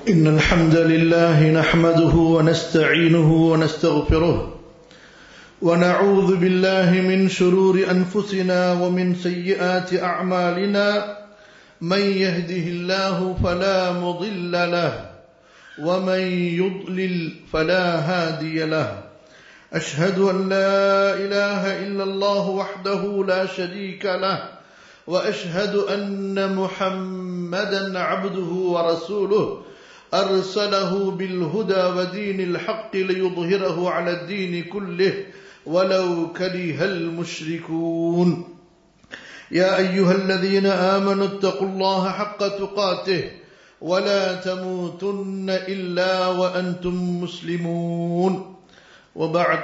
إن الحمد لله نحمده ونستعينه ونستغفره ونعوذ بالله من شرور أنفسنا ومن سيئات أعمالنا من يهده الله فلا مضل له ومن يضلل فلا هادي له أشهد أن لا إله إلا الله وحده لا شريك له وأشهد أن محمدا عبده ورسوله أرسله بالهدى ودين الحق ليظهره على الدين كله ولو كره المشركون يا أيها الذين آمنوا اتقوا الله حق تقاته ولا تموتن إلا وأنتم مسلمون وبعد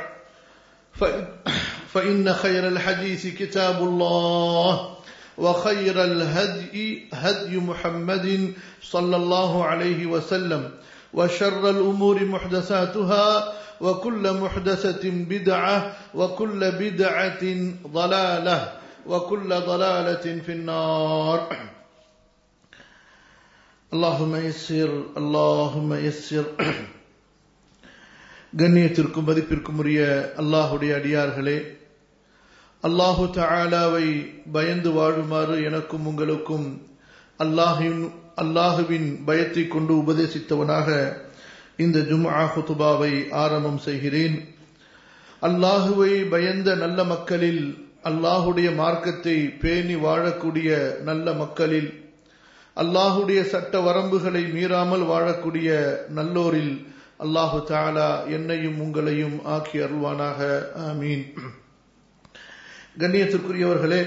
فإن خير الحديث كتاب الله وخير الهدي هدي محمد صلى الله عليه وسلم وشر الأمور محدثاتها وكل محدثة بدعة وكل بدعة ضلالة وكل ضلالة في النار اللهم يسر اللهم يسر கண்ணியத்திற்கும் மதிப்பிற்கும் உரிய அல்லாஹுடைய அடியார்களே அல்லாஹு தாலாவை பயந்து வாழுமாறு எனக்கும் உங்களுக்கும் அல்லாஹின் அல்லாஹுவின் பயத்தை கொண்டு உபதேசித்தவனாக இந்த ஜும்ஆ ஹுதுபாவை ஆரம்பம் செய்கிறேன் அல்லாஹுவை பயந்த நல்ல மக்களில் அல்லாஹுடைய மார்க்கத்தை பேணி வாழக்கூடிய நல்ல மக்களில் அல்லாஹுடைய சட்ட வரம்புகளை மீறாமல் வாழக்கூடிய நல்லோரில் அல்லாஹு தாலா என்னையும் உங்களையும் ஆக்கி அருள்வானாக ஆமீன் கண்ணியத்திற்குரியவர்களே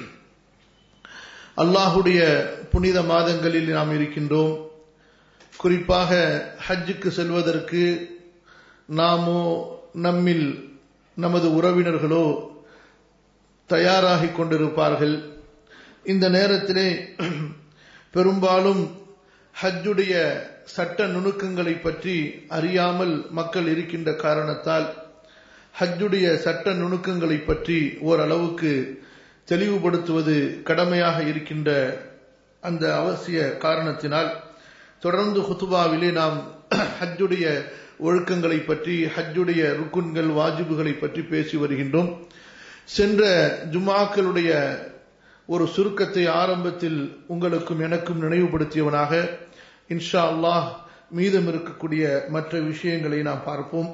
அல்லாஹுடைய புனித மாதங்களில் நாம் இருக்கின்றோம் குறிப்பாக ஹஜ்ஜுக்கு செல்வதற்கு நாமோ நம்மில் நமது உறவினர்களோ தயாராகி கொண்டிருப்பார்கள் இந்த நேரத்திலே பெரும்பாலும் ஹஜ்ஜுடைய சட்ட நுணுக்கங்களை பற்றி அறியாமல் மக்கள் இருக்கின்ற காரணத்தால் ஹஜ்ஜுடைய சட்ட நுணுக்கங்களை பற்றி ஓரளவுக்கு தெளிவுபடுத்துவது கடமையாக இருக்கின்ற அந்த அவசிய காரணத்தினால் தொடர்ந்து ஹுத்துபாவிலே நாம் ஹஜ்ஜுடைய ஒழுக்கங்களை பற்றி ஹஜ்ஜுடைய ருக்குன்கள் வாஜிபுகளை பற்றி பேசி வருகின்றோம் சென்ற ஜுமாக்களுடைய ஒரு சுருக்கத்தை ஆரம்பத்தில் உங்களுக்கும் எனக்கும் நினைவுபடுத்தியவனாக இன்ஷா அல்லாஹ் மீதம் இருக்கக்கூடிய மற்ற விஷயங்களை நாம் பார்ப்போம்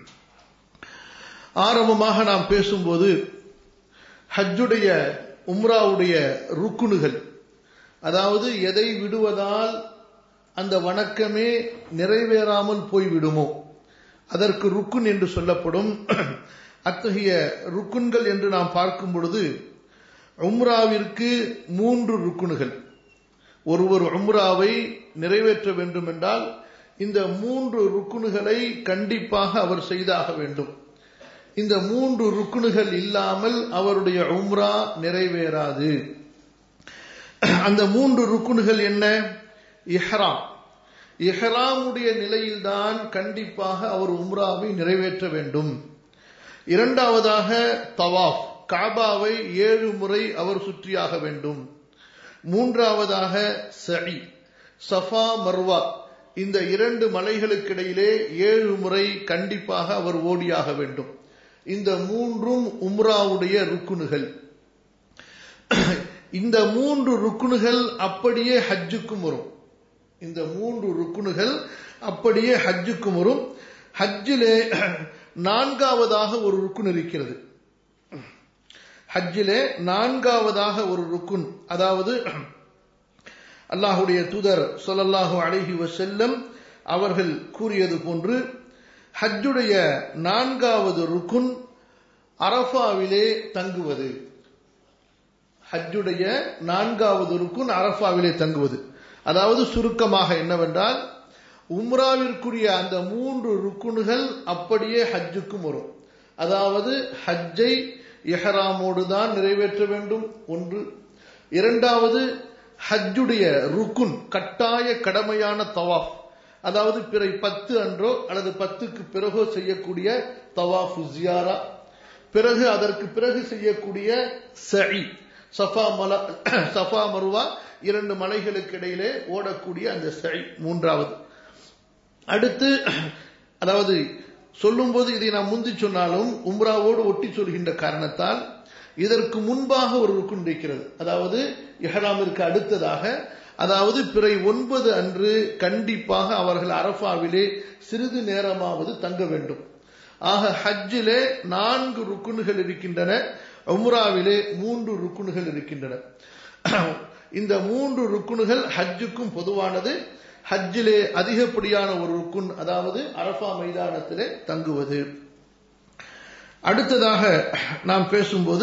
ஆரம்பமாக நாம் பேசும்போது ஹஜ்ஜுடைய உம்ராவுடைய ருக்குனுகள் அதாவது எதை விடுவதால் அந்த வணக்கமே நிறைவேறாமல் போய்விடுமோ அதற்கு ருக்குன் என்று சொல்லப்படும் அத்தகைய ருக்குன்கள் என்று நாம் பார்க்கும் பொழுது உம்ராவிற்கு மூன்று ருக்குனுகள் ஒருவர் உம்ராவை நிறைவேற்ற வேண்டும் என்றால் இந்த மூன்று ருக்குனுகளை கண்டிப்பாக அவர் செய்தாக வேண்டும் இந்த மூன்று ருக்குனுகள் இல்லாமல் அவருடைய உம்ரா நிறைவேறாது அந்த மூன்று ருக்குனுகள் என்ன இஹ்ராம் இஹ்ராமுடைய நிலையில்தான் கண்டிப்பாக அவர் உம்ராவை நிறைவேற்ற வேண்டும் இரண்டாவதாக தவாஃப் காபாவை ஏழு முறை அவர் சுற்றியாக வேண்டும் மூன்றாவதாக சரி சஃபா மர்வா இந்த இரண்டு மலைகளுக்கிடையிலே ஏழு முறை கண்டிப்பாக அவர் ஓடியாக வேண்டும் இந்த மூன்றும் உம்ராவுடைய ருக்குனுகள் இந்த மூன்று ருக்குனுகள் அப்படியே ஹஜ்ஜுக்கும் வரும் இந்த மூன்று ருக்குனுகள் அப்படியே ஹஜ்ஜுக்கும் வரும் ஹஜ்ஜிலே நான்காவதாக ஒரு ருக்குன் இருக்கிறது ஹஜ்ஜிலே நான்காவதாக ஒரு ருக்குன் அதாவது அல்லாஹுடைய தூதர் சொல்லல்லாஹு அழகி வசல்லம் அவர்கள் கூறியது போன்று ஹஜ்ஜுடைய நான்காவது ருக்குன் அரஃபாவிலே தங்குவது ஹஜ்ஜுடைய நான்காவது ருக்குன் அரஃபாவிலே தங்குவது அதாவது சுருக்கமாக என்னவென்றால் உம்ராவிற்குரிய அந்த மூன்று ருக்குன்கள் அப்படியே ஹஜ்ஜுக்கும் வரும் அதாவது ஹஜ்ஜை எஹராமோடு தான் நிறைவேற்ற வேண்டும் ஒன்று இரண்டாவது ஹஜ்ஜுடைய ருக்குன் கட்டாய கடமையான தவாஃப் அதாவது பிறை பத்து அன்றோ அல்லது பத்துக்கு பிறகோ செய்யக்கூடிய தவாஃபு ஜியாரா பிறகு அதற்கு பிறகு செய்யக்கூடிய சஇ சஃபா மல சஃபா மருவா இரண்டு மலைகளுக்கு இடையிலே ஓடக்கூடிய அந்த சை மூன்றாவது அடுத்து அதாவது சொல்லும்போது இதை நாம் முந்தி சொன்னாலும் உம்ராவோடு ஒட்டி சொல்கின்ற காரணத்தால் இதற்கு முன்பாக ஒரு ருக்குன் இருக்கிறது அதாவது இஹ்ராமிற்கு அடுத்ததாக அதாவது பிறை ஒன்பது அன்று கண்டிப்பாக அவர்கள் அரஃபாவிலே சிறிது நேரமாவது தங்க வேண்டும் ஆக ஹஜ்ஜிலே நான்கு ருக்குன்கள் இருக்கின்றன உம்ராவிலே மூன்று ருக்குன்கள் இருக்கின்றன இந்த மூன்று ருக்குன்கள் ஹஜ்ஜுக்கும் பொதுவானது ஹஜ்ஜிலே அதிகப்படியான ஒரு ருக்குன் அதாவது அரஃபா மைதானத்திலே தங்குவது அடுத்ததாக நாம் பேசும்போது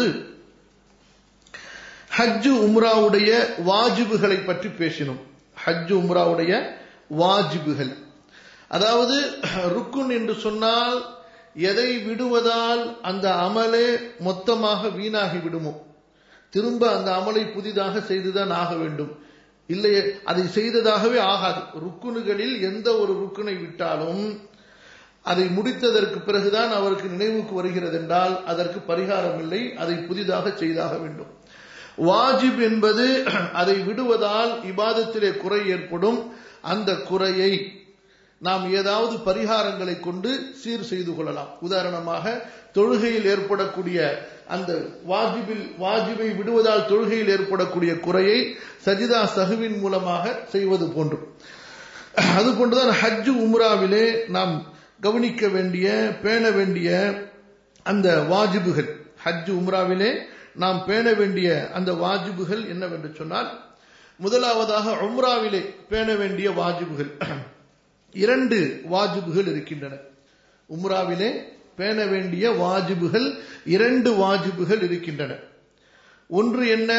ஹஜ்ஜு உம்ராவுடைய வாஜிபுகளை பற்றி பேசினோம் ஹஜ்ஜு உம்ராவுடைய வாஜிபுகள் அதாவது ருக்குன் என்று சொன்னால் எதை விடுவதால் அந்த அமலே மொத்தமாக வீணாகி விடுமோ திரும்ப அந்த அமலை புதிதாக செய்துதான் ஆக வேண்டும் இல்லையே அதை செய்ததாகவே ஆகாது ருக்குனுகளில் எந்த ஒரு ருக்குனை விட்டாலும் அதை முடித்ததற்கு பிறகுதான் அவருக்கு நினைவுக்கு வருகிறது என்றால் அதற்கு பரிகாரம் இல்லை அதை புதிதாக செய்தாக வேண்டும் வாஜிப் என்பது அதை விடுவதால் இபாதத்திலே குறை ஏற்படும் அந்த குறையை நாம் ஏதாவது பரிகாரங்களை கொண்டு சீர் செய்து கொள்ளலாம் உதாரணமாக தொழுகையில் ஏற்படக்கூடிய அந்த வாஜிபில் வாஜிபை விடுவதால் தொழுகையில் ஏற்படக்கூடிய குறையை சஜிதா சகுவின் மூலமாக செய்வது போன்று அது போன்றுதான் ஹஜ்ஜு உம்ராவிலே நாம் கவனிக்க வேண்டிய பேண வேண்டிய அந்த வாஜிபுகள் ஹஜ்ஜு உம்ராவிலே நாம் பேண வேண்டிய அந்த வாஜிபுகள் என்னவென்று சொன்னால் முதலாவதாக உம்ராவிலே பேண வேண்டிய வாஜிபுகள் இரண்டு வாஜிபுகள் இருக்கின்றன உம்ராவிலே பேண வேண்டிய வாஜிபுகள் இரண்டு வாஜிபுகள் இருக்கின்றன ஒன்று என்ன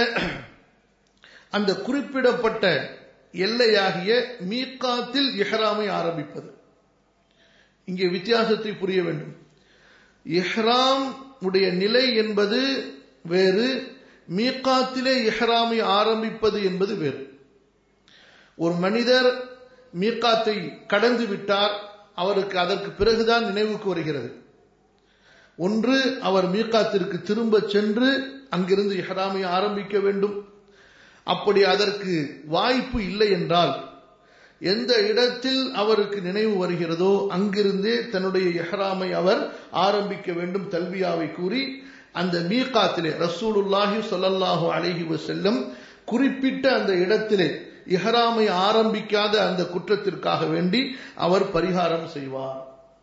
அந்த குறிப்பிடப்பட்ட எல்லையாகிய மீக்காத்தில் இஹ்ராமை ஆரம்பிப்பது இங்கே வித்தியாசத்தை புரிய வேண்டும் இஹ்ராம் உடைய நிலை என்பது வேறு மீக்காத்திலே இஹ்ராமை ஆரம்பிப்பது என்பது வேறு ஒரு மனிதர் மீக்காத்தை கடந்து விட்டார் அவருக்கு அதற்கு பிறகுதான் நினைவுக்கு வருகிறது ஒன்று அவர் மீக்காத்திற்கு திரும்ப சென்று அங்கிருந்து இஹ்ராமை ஆரம்பிக்க வேண்டும் அப்படி அதற்கு வாய்ப்பு இல்லை என்றால் எந்த இடத்தில் அவருக்கு நினைவு வருகிறதோ அங்கிருந்தே தன்னுடைய எஹ்ராமை அவர் ஆரம்பிக்க வேண்டும் தல்பியாவை கூறி அந்த மீகாத்திலே ரசூலுல்லாஹி சொல்லல்லாஹு அலைஹி வசல்லம் குறிப்பிட்ட அந்த இடத்திலே இஹ்ராமை ஆரம்பிக்காத அந்த குற்றத்திற்காக வேண்டி அவர் பரிகாரம் செய்வார்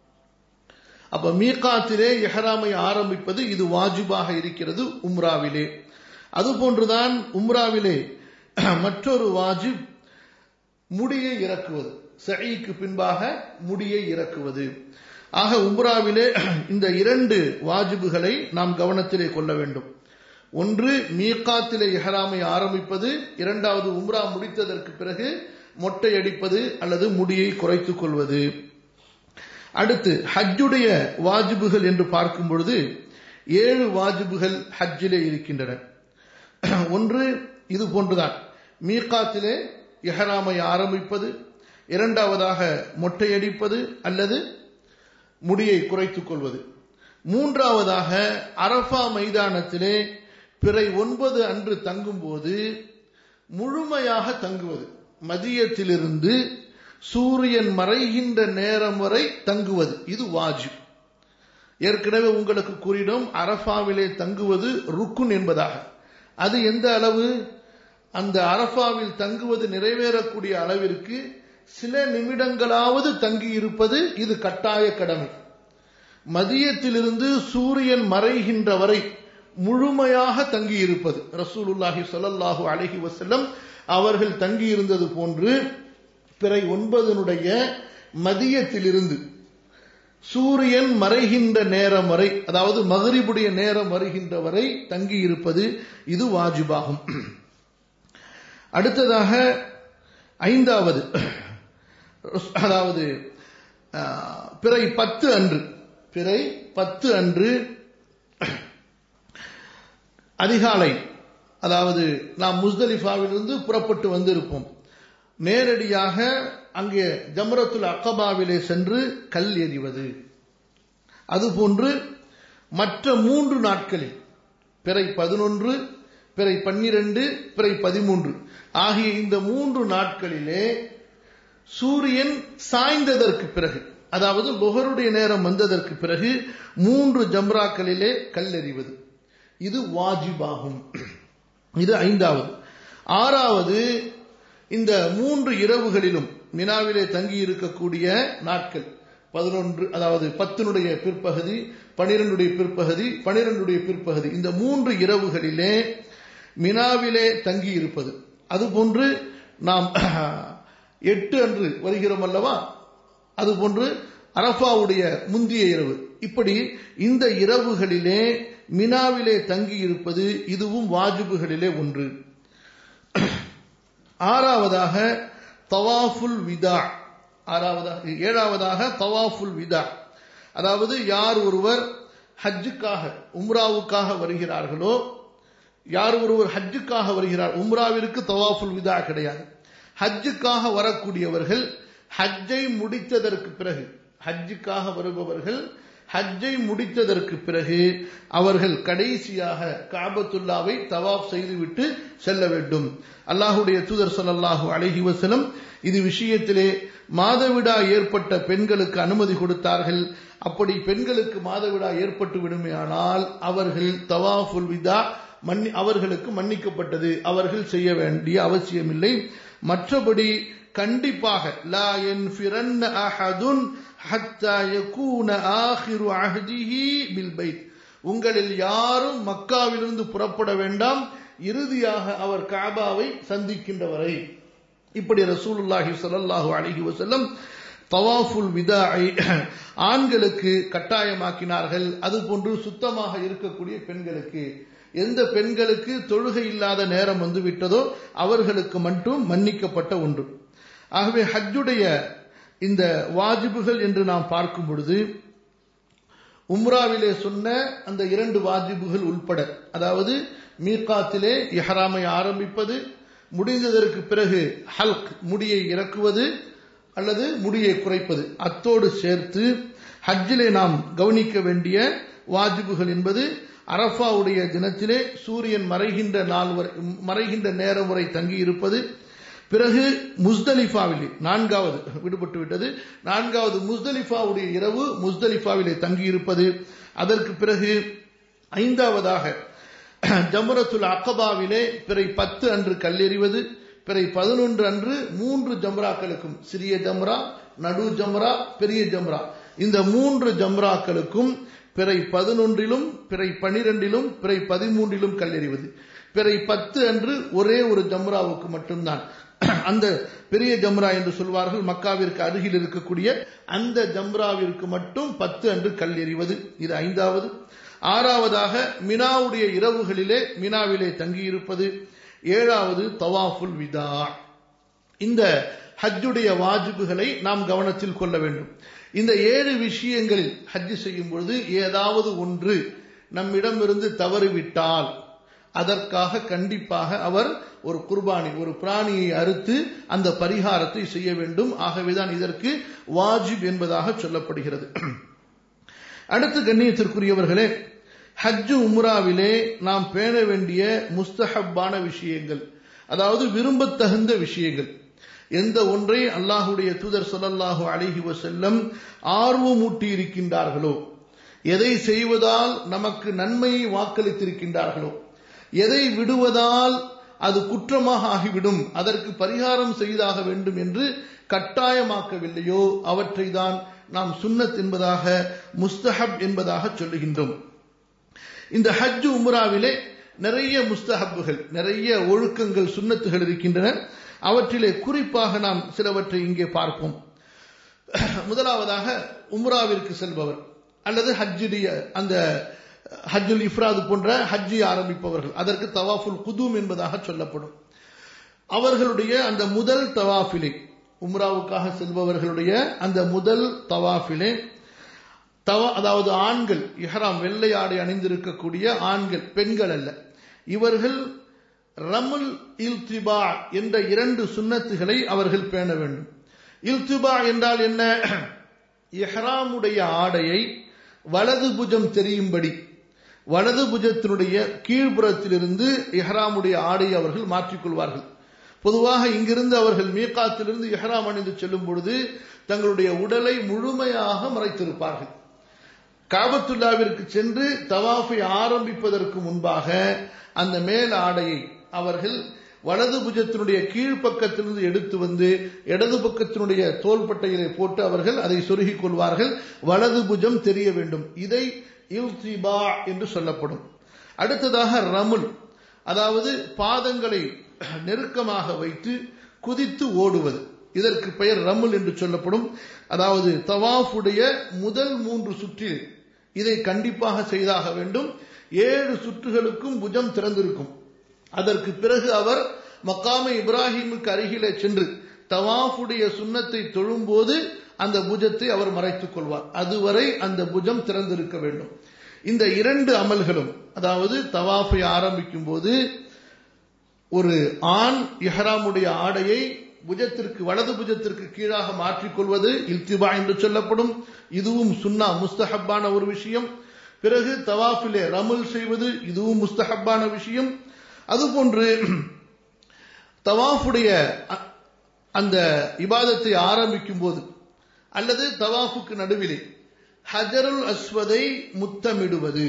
அப்ப மீகாத்திலே இஹ்ராமை ஆரம்பிப்பது இது வாஜிபாக இருக்கிறது உம்ராவிலே அதுபோன்றுதான் உம்ராவிலே மற்றொரு வாஜிப் முடியை இறக்குவது சஈக்கு பின்பாக முடியை இறக்குவது ஆக உம்ராவிலே இந்த இரண்டு வாஜிபுகளை நாம் கவனத்திலே கொள்ள வேண்டும் ஒன்று மீகாத்திலே இஹராமை ஆரம்பிப்பது இரண்டாவது உம்ரா முடித்ததற்கு பிறகு மொட்டை அடிப்பது அல்லது முடியை குறைத்துக் கொள்வது அடுத்து ஹஜ்ஜுடைய வாஜிபுகள் என்று பார்க்கும் பொழுது ஏழு வாஜிபுகள் ஹஜ்ஜிலே இருக்கின்றன ஒன்று இது போன்றுதான் மீகாத்திலே எஹராமை ஆரம்பிப்பது இரண்டாவதாக மொட்டையடிப்பது அல்லது முடியை குறைத்துக் கொள்வது மூன்றாவதாக அரஃபா மைதானத்திலே பிறை ஒன்பது அன்று தங்கும்போது முழுமையாக தங்குவது மதியத்திலிருந்து சூரியன் மறைகின்ற நேரம் வரை தங்குவது இது வாஜிப் ஏற்கனவே உங்களுக்கு கூறினோம் அரஃபாவிலே தங்குவது ருக்குன் என்பதாக அது எந்த அளவு அந்த அரஃபாவில் தங்குவது நிறைவேறக்கூடிய அளவிற்கு சில நிமிடங்களாவது தங்கி இருப்பது இது கட்டாய கடமை மதியத்திலிருந்து சூரியன் மறைகின்ற வரை முழுமையாக தங்கி இருப்பது ரசூலுல்லாஹி சொல்லல்லாஹு அலஹி வசல்லம் அவர்கள் தங்கி இருந்தது போன்று பிறை ஒன்பதனுடைய மதியத்திலிருந்து சூரியன் மறைகின்ற நேரம் வரை அதாவது மகரிபுடைய நேரம் வருகின்ற வரை தங்கி இருப்பது இது வாஜிபாகும் அடுத்ததாக ஐந்தாவது அதாவது பிறை பத்து அன்று பிறை பத்து அன்று அதிகாலை அதாவது நாம் முஸ்தலிஃபாவிலிருந்து புறப்பட்டு வந்திருப்போம் நேரடியாக அங்கே ஜம்ரத்துல் அக்கபாவிலே சென்று கல் எறிவது அதுபோன்று மற்ற மூன்று நாட்களில் பிறை பதினொன்று பிறை பன்னிரண்டு பிறை பதிமூன்று ஆகிய இந்த மூன்று நாட்களிலே சூரியன் சாய்ந்ததற்கு பிறகு அதாவது லுகருடைய நேரம் வந்ததற்கு பிறகு மூன்று ஜம்ராக்களிலே கல்லெறிவது இது வாஜிபாகும் இது ஐந்தாவது ஆறாவது இந்த மூன்று இரவுகளிலும் மினாவிலே தங்கி இருக்கக்கூடிய நாட்கள் பதினொன்று அதாவது பத்தினுடைய பிற்பகுதி பனிரெண்டுடைய பிற்பகுதி பனிரெண்டுடைய பிற்பகுதி இந்த மூன்று இரவுகளிலே மினாவிலே தங்கி இருப்பது அதுபோன்று நாம் எட்டு அன்று வருகிறோம் அல்லவா அதுபோன்று அரபாவுடைய முந்திய இரவு இப்படி இந்த இரவுகளிலே மினாவிலே தங்கி இருப்பது இதுவும் வாஜிபுகளிலே ஒன்று ஆறாவதாக தவாஃபுல் விதா ஆறாவதாக ஏழாவதாக தவாஃபுல் விதா அதாவது யார் ஒருவர் ஹஜ்ஜுக்காக உம்ராவுக்காக வருகிறார்களோ யார் ஒருவர் ஹஜ்ஜுக்காக வருகிறார் உம்ராவிற்கு தவாஃபுல் விதா கிடையாது ஹஜ்ஜுக்காக வரக்கூடியவர்கள் ஹஜ்ஜை முடித்ததற்கு பிறகு ஹஜ்ஜுக்காக வருபவர்கள் ஹஜ்ஜை முடித்ததற்கு பிறகு அவர்கள் கடைசியாக காபத்துல்லாவை தவாப் செய்துவிட்டு செல்ல வேண்டும் அல்லாஹுடைய தூதர் சொல்லல்லாஹு அழகி வசலம் இது விஷயத்திலே மாதவிடா ஏற்பட்ட பெண்களுக்கு அனுமதி கொடுத்தார்கள் அப்படி பெண்களுக்கு மாதவிடா ஏற்பட்டு விடுமையானால் அவர்கள் தவாஃபுல் விதா மன்னி அவர்களுக்கு மன்னிக்கப்பட்டது அவர்கள் செய்ய வேண்டிய அவசியமில்லை மற்றபடி கண்டிப்பாக லா என்ஃபிரன் அஹதுன் ஹத்தா யகூன ஆஹிரு அஹ்திஹி பில் பைத் உங்களில் யாரும் மக்காவிலிருந்து புறப்பட வேண்டாம் இறுதியாக அவர் காபாவை சந்திக்கின்ற வரை இப்படி ரசூலுல்லாஹி ஸல்லல்லாஹு அலைஹி வஸல்லம் தவாஃபுல் விதாஐ ஆண்களுக்கு கட்டாயமாக்கினார்கள் அதுபோன்று சுத்தமாக இருக்கக்கூடிய பெண்களுக்கு எந்த பெண்களுக்கு தொழுகை இல்லாத நேரம் வந்து விட்டதோ அவர்களுக்கு மட்டும் மன்னிக்கப்பட்ட ஒன்று ஆகவே ஹஜ்ஜுடைய இந்த வாஜிபுகள் என்று நாம் பார்க்கும் பொழுது உம்ராவிலே சொன்ன அந்த இரண்டு வாஜிபுகள் உள்பட அதாவது மீகாத்திலே இஹராமை ஆரம்பிப்பது முடிந்ததற்கு பிறகு ஹல்க் முடியை இறக்குவது அல்லது முடியை குறைப்பது அத்தோடு சேர்த்து ஹஜ்ஜிலே நாம் கவனிக்க வேண்டிய வாஜிபுகள் என்பது அரஃபாவுடைய தினத்திலே சூரியன் மறைகின்ற நாள் வரை மறைகின்ற நேரம் வரை தங்கி இருப்பது பிறகு முஸ்தலிஃபாவிலே நான்காவது விடுபட்டு விட்டது நான்காவது முஸ்தலிஃபாவுடைய இரவு முஸ்தலிஃபாவிலே தங்கியிருப்பது அதற்கு பிறகு ஐந்தாவதாக ஜம்ரத்துல் அக்கபாவிலே பிறை பத்து அன்று கல்லெறிவது பிறை பதினொன்று அன்று மூன்று ஜம்ராக்களுக்கும் சிறிய ஜம்ரா நடு ஜம்ரா பெரிய ஜம்ரா இந்த மூன்று ஜம்ராக்களுக்கும் பிறை பதினொன்றிலும் பிறை பனிரெண்டிலும் பிறை பதிமூன்றிலும் கல்லெறிவது பிறை பத்து அன்று ஒரே ஒரு ஜம்ராவுக்கு மட்டும்தான் அந்த பெரிய ஜம்ரா என்று சொல்வார்கள் மக்காவிற்கு அருகில் இருக்கக்கூடிய அந்த ஜம்ராவிற்கு மட்டும் பத்து அன்று கல் எறிவது இது ஐந்தாவது ஆறாவதாக மினாவுடைய இரவுகளிலே மினாவிலே தங்கியிருப்பது ஏழாவது தவாஃபுல் விதா இந்த ஹஜ்ஜுடைய வாஜிபுகளை நாம் கவனத்தில் கொள்ள வேண்டும் இந்த ஏழு விஷயங்களில் ஹஜ்ஜு செய்யும் பொழுது ஏதாவது ஒன்று நம்மிடமிருந்து தவறிவிட்டால் அதற்காக கண்டிப்பாக அவர் ஒரு குர்பானி ஒரு பிராணியை அறுத்து அந்த பரிகாரத்தை செய்ய வேண்டும் ஆகவேதான் இதற்கு வாஜிப் என்பதாக சொல்லப்படுகிறது அடுத்து கண்ணியத்திற்குரியவர்களே ஹஜ்ஜு உம்ராவிலே நாம் பேண வேண்டிய முஸ்தஹப்பான விஷயங்கள் அதாவது விரும்பத்தகுந்த விஷயங்கள் எந்த ஒன்றை அல்லாஹுடைய தூதர் சொல்லல்லாஹு அழகி வசல்லம் ஆர்வமூட்டி இருக்கின்றார்களோ எதை செய்வதால் நமக்கு நன்மையை வாக்களித்திருக்கின்றார்களோ எதை விடுவதால் அது குற்றமாக ஆகிவிடும் அதற்கு பரிகாரம் செய்தாக வேண்டும் என்று கட்டாயமாக்கவில்லையோ அவற்றை தான் நாம் சுன்னத் என்பதாக முஸ்தஹப் என்பதாக சொல்லுகின்றோம் இந்த ஹஜ் உம்ராவிலே நிறைய முஸ்தஹப்புகள் நிறைய ஒழுக்கங்கள் சுண்ணத்துகள் இருக்கின்றன அவற்றிலே குறிப்பாக நாம் சிலவற்றை இங்கே பார்ப்போம் முதலாவதாக உம்ராவிற்கு செல்பவர் அல்லது ஹஜ்ஜுடைய அந்த ஹஜ்ஜுல் இஃப்ராது போன்ற ஹஜ்ஜி ஆரம்பிப்பவர்கள் அதற்கு தவாஃபுல் குதூம் என்பதாக சொல்லப்படும் அவர்களுடைய அந்த முதல் தவாஃபிலே உம்ராவுக்காக செல்பவர்களுடைய அந்த முதல் தவாஃபிலே தவா அதாவது ஆண்கள் இஹராம் வெள்ளை ஆடை அணிந்திருக்கக்கூடிய ஆண்கள் பெண்கள் அல்ல இவர்கள் ரமுல் இல்திபா என்ற இரண்டு சுன்னத்துகளை அவர்கள் பேண வேண்டும் இல்திபா என்றால் என்ன இஹ்ராமுடைய ஆடையை வலது புஜம் தெரியும்படி வலது புஜத்தினுடைய கீழ்ப்புறத்திலிருந்து இஹ்ராமுடைய ஆடையை அவர்கள் மாற்றிக்கொள்வார்கள் பொதுவாக இங்கிருந்து அவர்கள் மீகாத்திலிருந்து இஹ்ராம் அணிந்து செல்லும் பொழுது தங்களுடைய உடலை முழுமையாக மறைத்திருப்பார்கள் காபத்துல்லாவிற்கு சென்று தவாஃபை ஆரம்பிப்பதற்கு முன்பாக அந்த மேல் ஆடையை அவர்கள் வலது புஜத்தினுடைய கீழ்ப்பக்கத்திலிருந்து எடுத்து வந்து இடது பக்கத்தினுடைய தோள்பட்டையிலே போட்டு அவர்கள் அதை சொருகிக் கொள்வார்கள் வலது புஜம் தெரிய வேண்டும் இதை இல்திபா என்று சொல்லப்படும் அடுத்ததாக ரமுல் அதாவது பாதங்களை நெருக்கமாக வைத்து குதித்து ஓடுவது இதற்கு பெயர் ரமுல் என்று சொல்லப்படும் அதாவது தவாஃபுடைய முதல் மூன்று சுற்றில் இதை கண்டிப்பாக செய்தாக வேண்டும் ஏழு சுற்றுகளுக்கும் புஜம் திறந்திருக்கும் அதற்கு பிறகு அவர் மக்காம இப்ராஹிமுக்கு அருகிலே சென்று தவாஃபுடைய சுண்ணத்தை தொழும்போது அந்த புஜத்தை அவர் மறைத்துக் கொள்வார் அதுவரை அந்த புஜம் திறந்திருக்க வேண்டும் இந்த இரண்டு அமல்களும் அதாவது தவாஃபை ஆரம்பிக்கும் போது ஒரு ஆண் இஹ்ராமுடைய ஆடையை புஜத்திற்கு வலது புஜத்திற்கு கீழாக மாற்றிக்கொள்வது இல்திபா என்று சொல்லப்படும் இதுவும் சுன்னா முஸ்தஹப்பான ஒரு விஷயம் பிறகு தவாஃபிலே ரமுல் செய்வது இதுவும் முஸ்தஹப்பான விஷயம் அதுபோன்று தவாஃபுடைய அந்த இபாதத்தை ஆரம்பிக்கும் போது அல்லது தவாஃபுக்கு நடுவிலே ஹஜருல் அஸ்வதை முத்தமிடுவது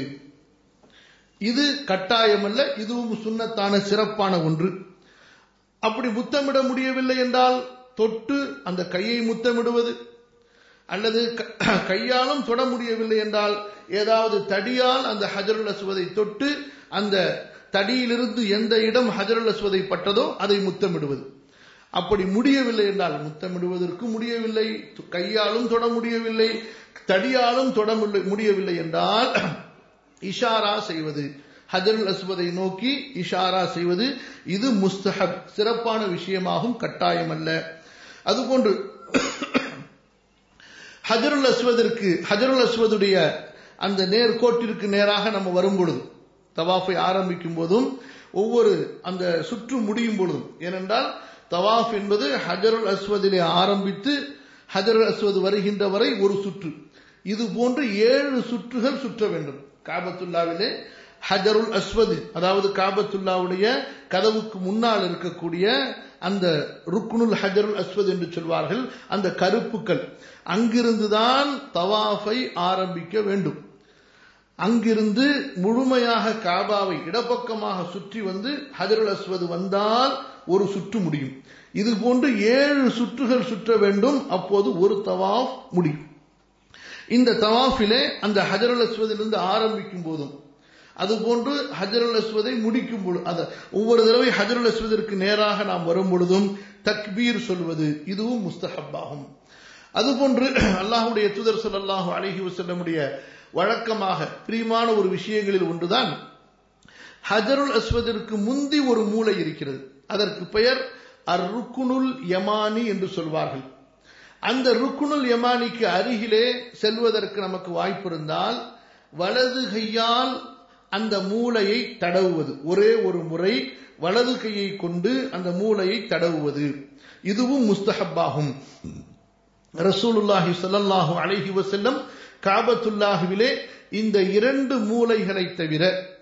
இது கட்டாயமல்ல இதுவும் சுண்ணத்தான சிறப்பான ஒன்று அப்படி முத்தமிட முடியவில்லை என்றால் தொட்டு அந்த கையை முத்தமிடுவது அல்லது கையாலும் தொட முடியவில்லை என்றால் ஏதாவது தடியால் அந்த ஹஜருல் அஸ்வதை தொட்டு அந்த தடியிலிருந்து எந்த இடம் ஹஜருல் அஸ்வதை பட்டதோ அதை முத்தமிடுவது அப்படி முடியவில்லை என்றால் முத்தமிடுவதற்கு முடியவில்லை கையாலும் தொட முடியவில்லை தடியாலும் தொட முடியவில்லை என்றால் இஷாரா செய்வது ஹஜருல் அஸ்வதை நோக்கி இஷாரா செய்வது இது முஸ்தஹப் சிறப்பான விஷயமாகும் கட்டாயம் அல்ல அதுபோன்று ஹஜருல் அஸ்வதற்கு ஹஜருல் அஸ்வதுடைய அந்த நேர்கோட்டிற்கு நேராக நம்ம வரும் பொழுது தவாஃபை ஆரம்பிக்கும் போதும் ஒவ்வொரு அந்த சுற்று முடியும் பொழுதும் ஏனென்றால் தவாஃப் என்பது ஹஜருல் அஸ்வதிலே ஆரம்பித்து ஹஜருல் அஸ்வது வருகின்ற வரை ஒரு சுற்று இது போன்று ஏழு சுற்றுகள் சுற்ற வேண்டும் காபத்துல்லாவிலே ஹஜருல் அஸ்வது அதாவது காபத்துல்லாவுடைய கதவுக்கு முன்னால் இருக்கக்கூடிய அந்த ருக்குனுல் ஹஜருல் அஸ்வத் என்று சொல்வார்கள் அந்த கருப்புக்கள் அங்கிருந்துதான் தவாஃபை ஆரம்பிக்க வேண்டும் அங்கிருந்து முழுமையாக காபாவை இடப்பக்கமாக சுற்றி வந்து ஹஜருல் அஸ்வது வந்தால் ஒரு சுற்று முடியும் இது போன்று ஏழு சுற்றுகள் சுற்ற வேண்டும் அப்போது ஒரு தவாஃப் முடியும் இந்த தவாஃபிலே அந்த ஹஜருல் அஸ்வதிலிருந்து ஆரம்பிக்கும் போதும் அதுபோன்று ஹஜருல் அஸ்வதை முடிக்கும் பொழுது அந்த ஒவ்வொரு தடவை ஹஜருல் அஸ்வதற்கு நேராக நாம் வரும் பொழுதும் தக்பீர் சொல்வது இதுவும் முஸ்தஹப்பாகும் அதுபோன்று அல்லாஹுடைய தூதர் சொல்லல்லாஹு அழகி வசல்லமுடைய வழக்கமாக பிரியமான ஒரு விஷயங்களில் ஒன்றுதான் ஹஜருல் அஸ்வதற்கு முந்தி ஒரு மூளை இருக்கிறது அதற்கு பெயர் அர் ருக்குனுல் யமானி என்று சொல்வார்கள் அந்த ருக்குனுல் யமானிக்கு அருகிலே செல்வதற்கு நமக்கு வாய்ப்பு இருந்தால் வலது கையால் அந்த மூளையை தடவுவது ஒரே ஒரு முறை வலது கையை கொண்டு அந்த மூளையை தடவுவது இதுவும் முஸ்தஹப்பாகும் ரசூலுல்லாஹி ஸல்லல்லாஹு அலைஹி வஸல்லம் காபத்துல்லாஹுவிலே இந்த இரண்டு மூளைகளை தவிர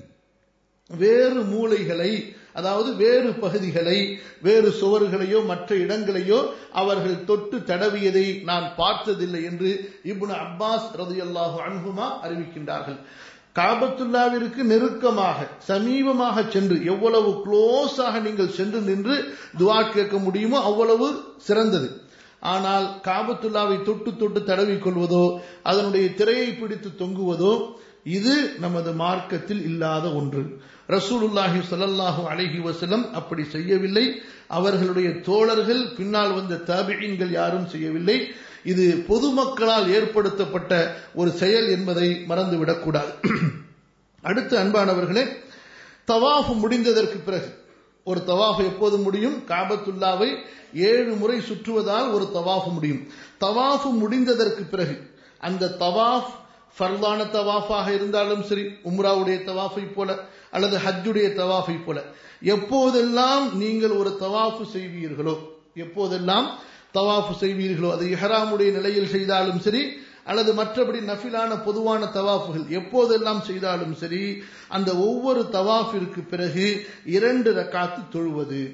வேறு மூளைகளை அதாவது வேறு பகுதிகளை வேறு சுவர்களையோ மற்ற இடங்களையோ அவர்கள் தொட்டு தடவியதை நான் பார்த்ததில்லை என்று இப்னு அப்பாஸ் ரதியல்லாஹு அன்ஹுமா அறிவிக்கின்றார்கள் காபத்துல்லாவிற்கு நெருக்கமாக சமீபமாக சென்று எவ்வளவு க்ளோஸாக நீங்கள் சென்று நின்று துவா கேட்க முடியுமோ அவ்வளவு சிறந்தது ஆனால் காபத்துல்லாவை தொட்டு தொட்டு தடவிக் கொள்வதோ அதனுடைய திரையை பிடித்து தொங்குவதோ இது நமது மார்க்கத்தில் இல்லாத ஒன்று ரசூலுல்லாஹி ஸல்லல்லாஹு அலைஹி வஸல்லம் அப்படி செய்யவில்லை அவர்களுடைய தோழர்கள் பின்னால் வந்த தாபியீன்கள் யாரும் செய்யவில்லை இது பொதுமக்களால் ஏற்படுத்தப்பட்ட ஒரு செயல் என்பதை மறந்துவிடக்கூடாது அடுத்து அன்பானவர்களே தவாஃப் முடிந்ததற்கு பிறகு ஒரு தவாஃப் எப்போது முடியும் காபத்துல்லாவை ஏழு முறை சுற்றுவதால் ஒரு தவாஃப் முடியும் தவாஃப் முடிந்ததற்கு பிறகு அந்த தவாஃப் ஃபர்லான தவாஃபாக இருந்தாலும் சரி உம்ராவுடைய தவாஃபை போல அல்லது ஹஜ்ஜுடைய தவாஃபை போல எப்போதெல்லாம் நீங்கள் ஒரு தவாஃபு செய்வீர்களோ எப்போதெல்லாம் தவாஃபு செய்வீர்களோ அது இஹராமுடைய நிலையில் செய்தாலும் சரி அல்லது மற்றபடி நஃபிலான பொதுவான தவாஃபுகள் எப்போதெல்லாம் செய்தாலும் சரி அந்த ஒவ்வொரு தவாஃபிற்கு பிறகு இரண்டு ரக்காத்து தொழுவது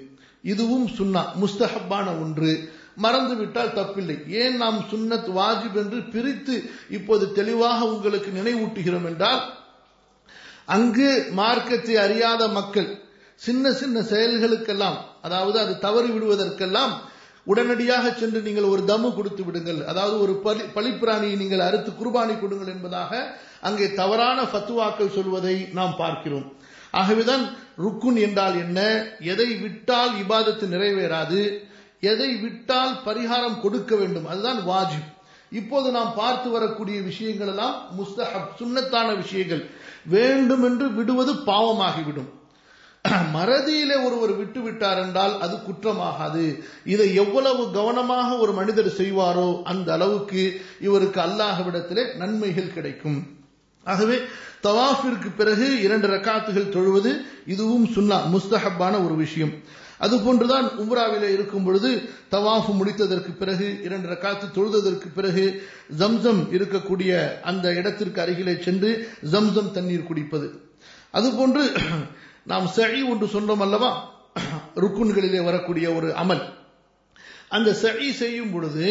இதுவும் சுன்னா முஸ்தஹப்பான ஒன்று மறந்து விட்டால் தப்பில்லை ஏன் நாம் சுன்னத் வாஜிப் என்று பிரித்து இப்போது தெளிவாக உங்களுக்கு நினைவூட்டுகிறோம் என்றால் அங்கு மார்க்கத்தை அறியாத மக்கள் சின்ன சின்ன செயல்களுக்கெல்லாம் அதாவது அது தவறி விடுவதற்கெல்லாம் உடனடியாக சென்று நீங்கள் ஒரு தம்மு கொடுத்து விடுங்கள் அதாவது ஒரு பலி பலிப்பிராணியை நீங்கள் அறுத்து குர்பானி கொடுங்கள் என்பதாக அங்கே தவறான ஃபத்துவாக்கள் சொல்வதை நாம் பார்க்கிறோம் ஆகவேதான் ருக்குன் என்றால் என்ன எதை விட்டால் இபாதத்து நிறைவேறாது எதை விட்டால் பரிகாரம் கொடுக்க வேண்டும் அதுதான் வாஜிப் இப்போது நாம் பார்த்து வரக்கூடிய விஷயங்கள் எல்லாம் முஸ்தஹப் சுன்னத்தான விஷயங்கள் வேண்டும் என்று விடுவது பாவமாகிவிடும் மறதியிலே ஒருவர் விட்டு விட்டார் என்றால் அது குற்றமாகாது இதை எவ்வளவு கவனமாக ஒரு மனிதர் செய்வாரோ அந்த அளவுக்கு இவருக்கு அல்லாஹ்விடத்திலே நன்மைகள் கிடைக்கும் ஆகவே தவாஃபிற்கு பிறகு இரண்டு ரக்காத்துகள் தொழுவது இதுவும் சுன்னா முஸ்தஹப்பான ஒரு விஷயம் அதுபோன்றுதான் உம்ராவில இருக்கும் பொழுது தவாஃபு முடித்ததற்கு பிறகு இரண்டு ரக்காத்து தொழுததற்கு பிறகு ஜம்சம் இருக்கக்கூடிய அந்த இடத்திற்கு அருகிலே சென்று ஜம்சம் தண்ணீர் குடிப்பது அதுபோன்று நாம் சழி ஒன்று சொன்னோம் அல்லவா ருக்குன்களிலே வரக்கூடிய ஒரு அமல் அந்த சழி செய்யும் பொழுது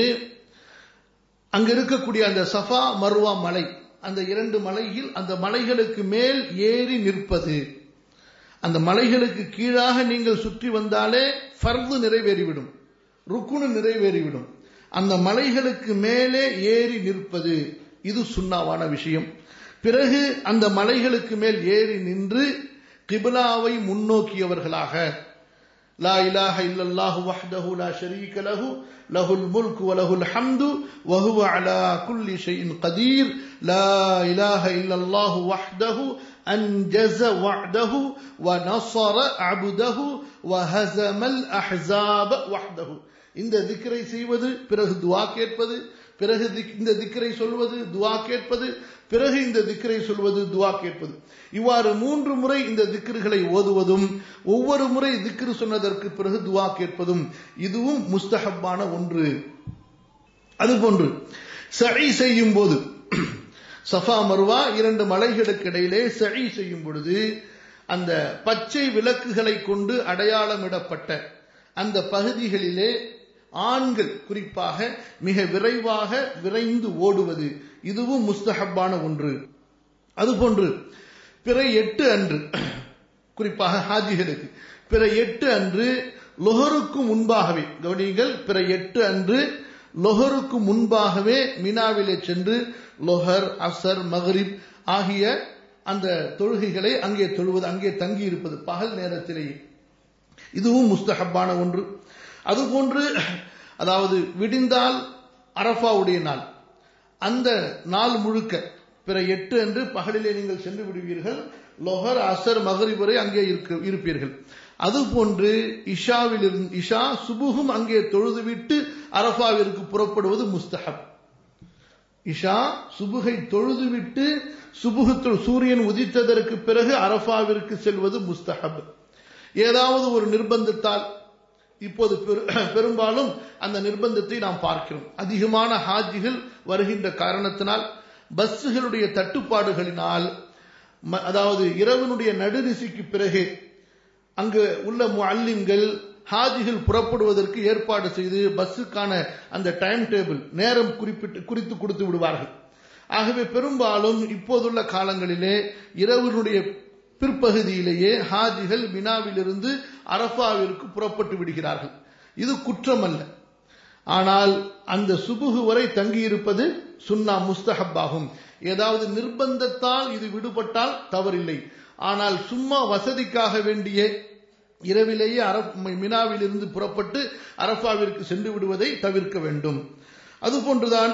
அங்க இருக்கக்கூடிய அந்த சஃபா மருவா மலை அந்த இரண்டு மலையில் அந்த மலைகளுக்கு மேல் ஏறி நிற்பது அந்த மலைகளுக்கு கீழாக நீங்கள் சுற்றி வந்தாலே ஃபர்து நிறைவேறிவிடும் ருக்குனு நிறைவேறிவிடும் அந்த மலைகளுக்கு மேலே ஏறி நிற்பது இது சுண்ணாவான விஷயம் பிறகு அந்த மலைகளுக்கு மேல் ஏறி நின்று கிபிலாவை முன்னோக்கியவர்களாக லா இலாஹ இல்லல்லாஹு வஹ்தஹு லா ஷரீக லஹு லஹுல் முல்கு வ லஹுல் ஹம்து வ ஹுவ அலா குல்லி ஷைஇன் கதீர் லா இலாஹ இல்லல்லாஹு வஹ்தஹு أنجز وعده ونصر عبده وهزم الأحزاب وحده இந்த திக்கரை செய்வது பிறகு துவா கேட்பது பிறகு இந்த திக்கரை சொல்வது துவா கேட்பது பிறகு இந்த திக்கரை சொல்வது துவா கேட்பது இவ்வாறு மூன்று முறை இந்த திக்கர்களை ஓதுவதும் ஒவ்வொரு முறை திக்ரு சொன்னதற்கு பிறகு துவா கேட்பதும் இதுவும் முஸ்தஹப்பான ஒன்று அதுபோன்று சரி செய்யும் போது சஃபா மருவா இரண்டு மலைகளுக்கு இடையிலே சழி செய்யும் பொழுது அந்த பச்சை விளக்குகளை கொண்டு அடையாளமிடப்பட்ட அந்த பகுதிகளிலே ஆண்கள் குறிப்பாக மிக விரைவாக விரைந்து ஓடுவது இதுவும் முஸ்தஹப்பான ஒன்று அதுபோன்று பிற எட்டு அன்று குறிப்பாக ஹாஜிகளுக்கு பிற எட்டு அன்று லொஹருக்கு முன்பாகவே கவனிங்கள் பிற எட்டு அன்று லொஹருக்கு முன்பாகவே மினாவிலே சென்று லொஹர் அசர் மகரிப் ஆகிய அந்த தொழுகைகளை அங்கே தொழுவது அங்கே தங்கி இருப்பது பகல் நேரத்திலேயே இதுவும் முஸ்தஹப்பான ஒன்று அதுபோன்று அதாவது விடிந்தால் அரஃபாவுடைய நாள் அந்த நாள் முழுக்க பிற எட்டு அன்று பகலிலே நீங்கள் சென்று விடுவீர்கள் லொஹர் அசர் மகரிப் வரை அங்கே இருப்பீர்கள் அதுபோன்று இஷாவில் இஷா சுபுகும் அங்கே தொழுதுவிட்டு அரஃபாவிற்கு புறப்படுவது முஸ்தஹப் இஷா சுபுகை தொழுதுவிட்டு சுபுகு சூரியன் உதித்ததற்கு பிறகு அரஃபாவிற்கு செல்வது முஸ்தஹப் ஏதாவது ஒரு நிர்பந்தத்தால் இப்போது பெரும்பாலும் அந்த நிர்பந்தத்தை நாம் பார்க்கிறோம் அதிகமான ஹாஜிகள் வருகின்ற காரணத்தினால் பஸ்ஸுகளுடைய தட்டுப்பாடுகளினால் அதாவது இரவனுடைய நடுநிசிக்கு பிறகு அங்கு உள்ள முல்லிம்கள் ஹாஜிகள் புறப்படுவதற்கு ஏற்பாடு செய்து பஸ்ஸுக்கான அந்த டைம் டேபிள் நேரம் குறிப்பிட்டு குறித்து கொடுத்து விடுவார்கள் ஆகவே பெரும்பாலும் இப்போதுள்ள காலங்களிலே இரவினுடைய பிற்பகுதியிலேயே ஹாஜிகள் மினாவிலிருந்து அரஃபாவிற்கு புறப்பட்டு விடுகிறார்கள் இது குற்றம் அல்ல ஆனால் அந்த சுபுகு வரை தங்கியிருப்பது சுன்னா முஸ்தஹப்பாகும் ஏதாவது நிர்பந்தத்தால் இது விடுபட்டால் தவறில்லை ஆனால் சும்மா வசதிக்காக வேண்டிய இரவிலேயே அரப் மினாவிலிருந்து புறப்பட்டு அரஃபாவிற்கு சென்று விடுவதை தவிர்க்க வேண்டும் அதுபோன்றுதான்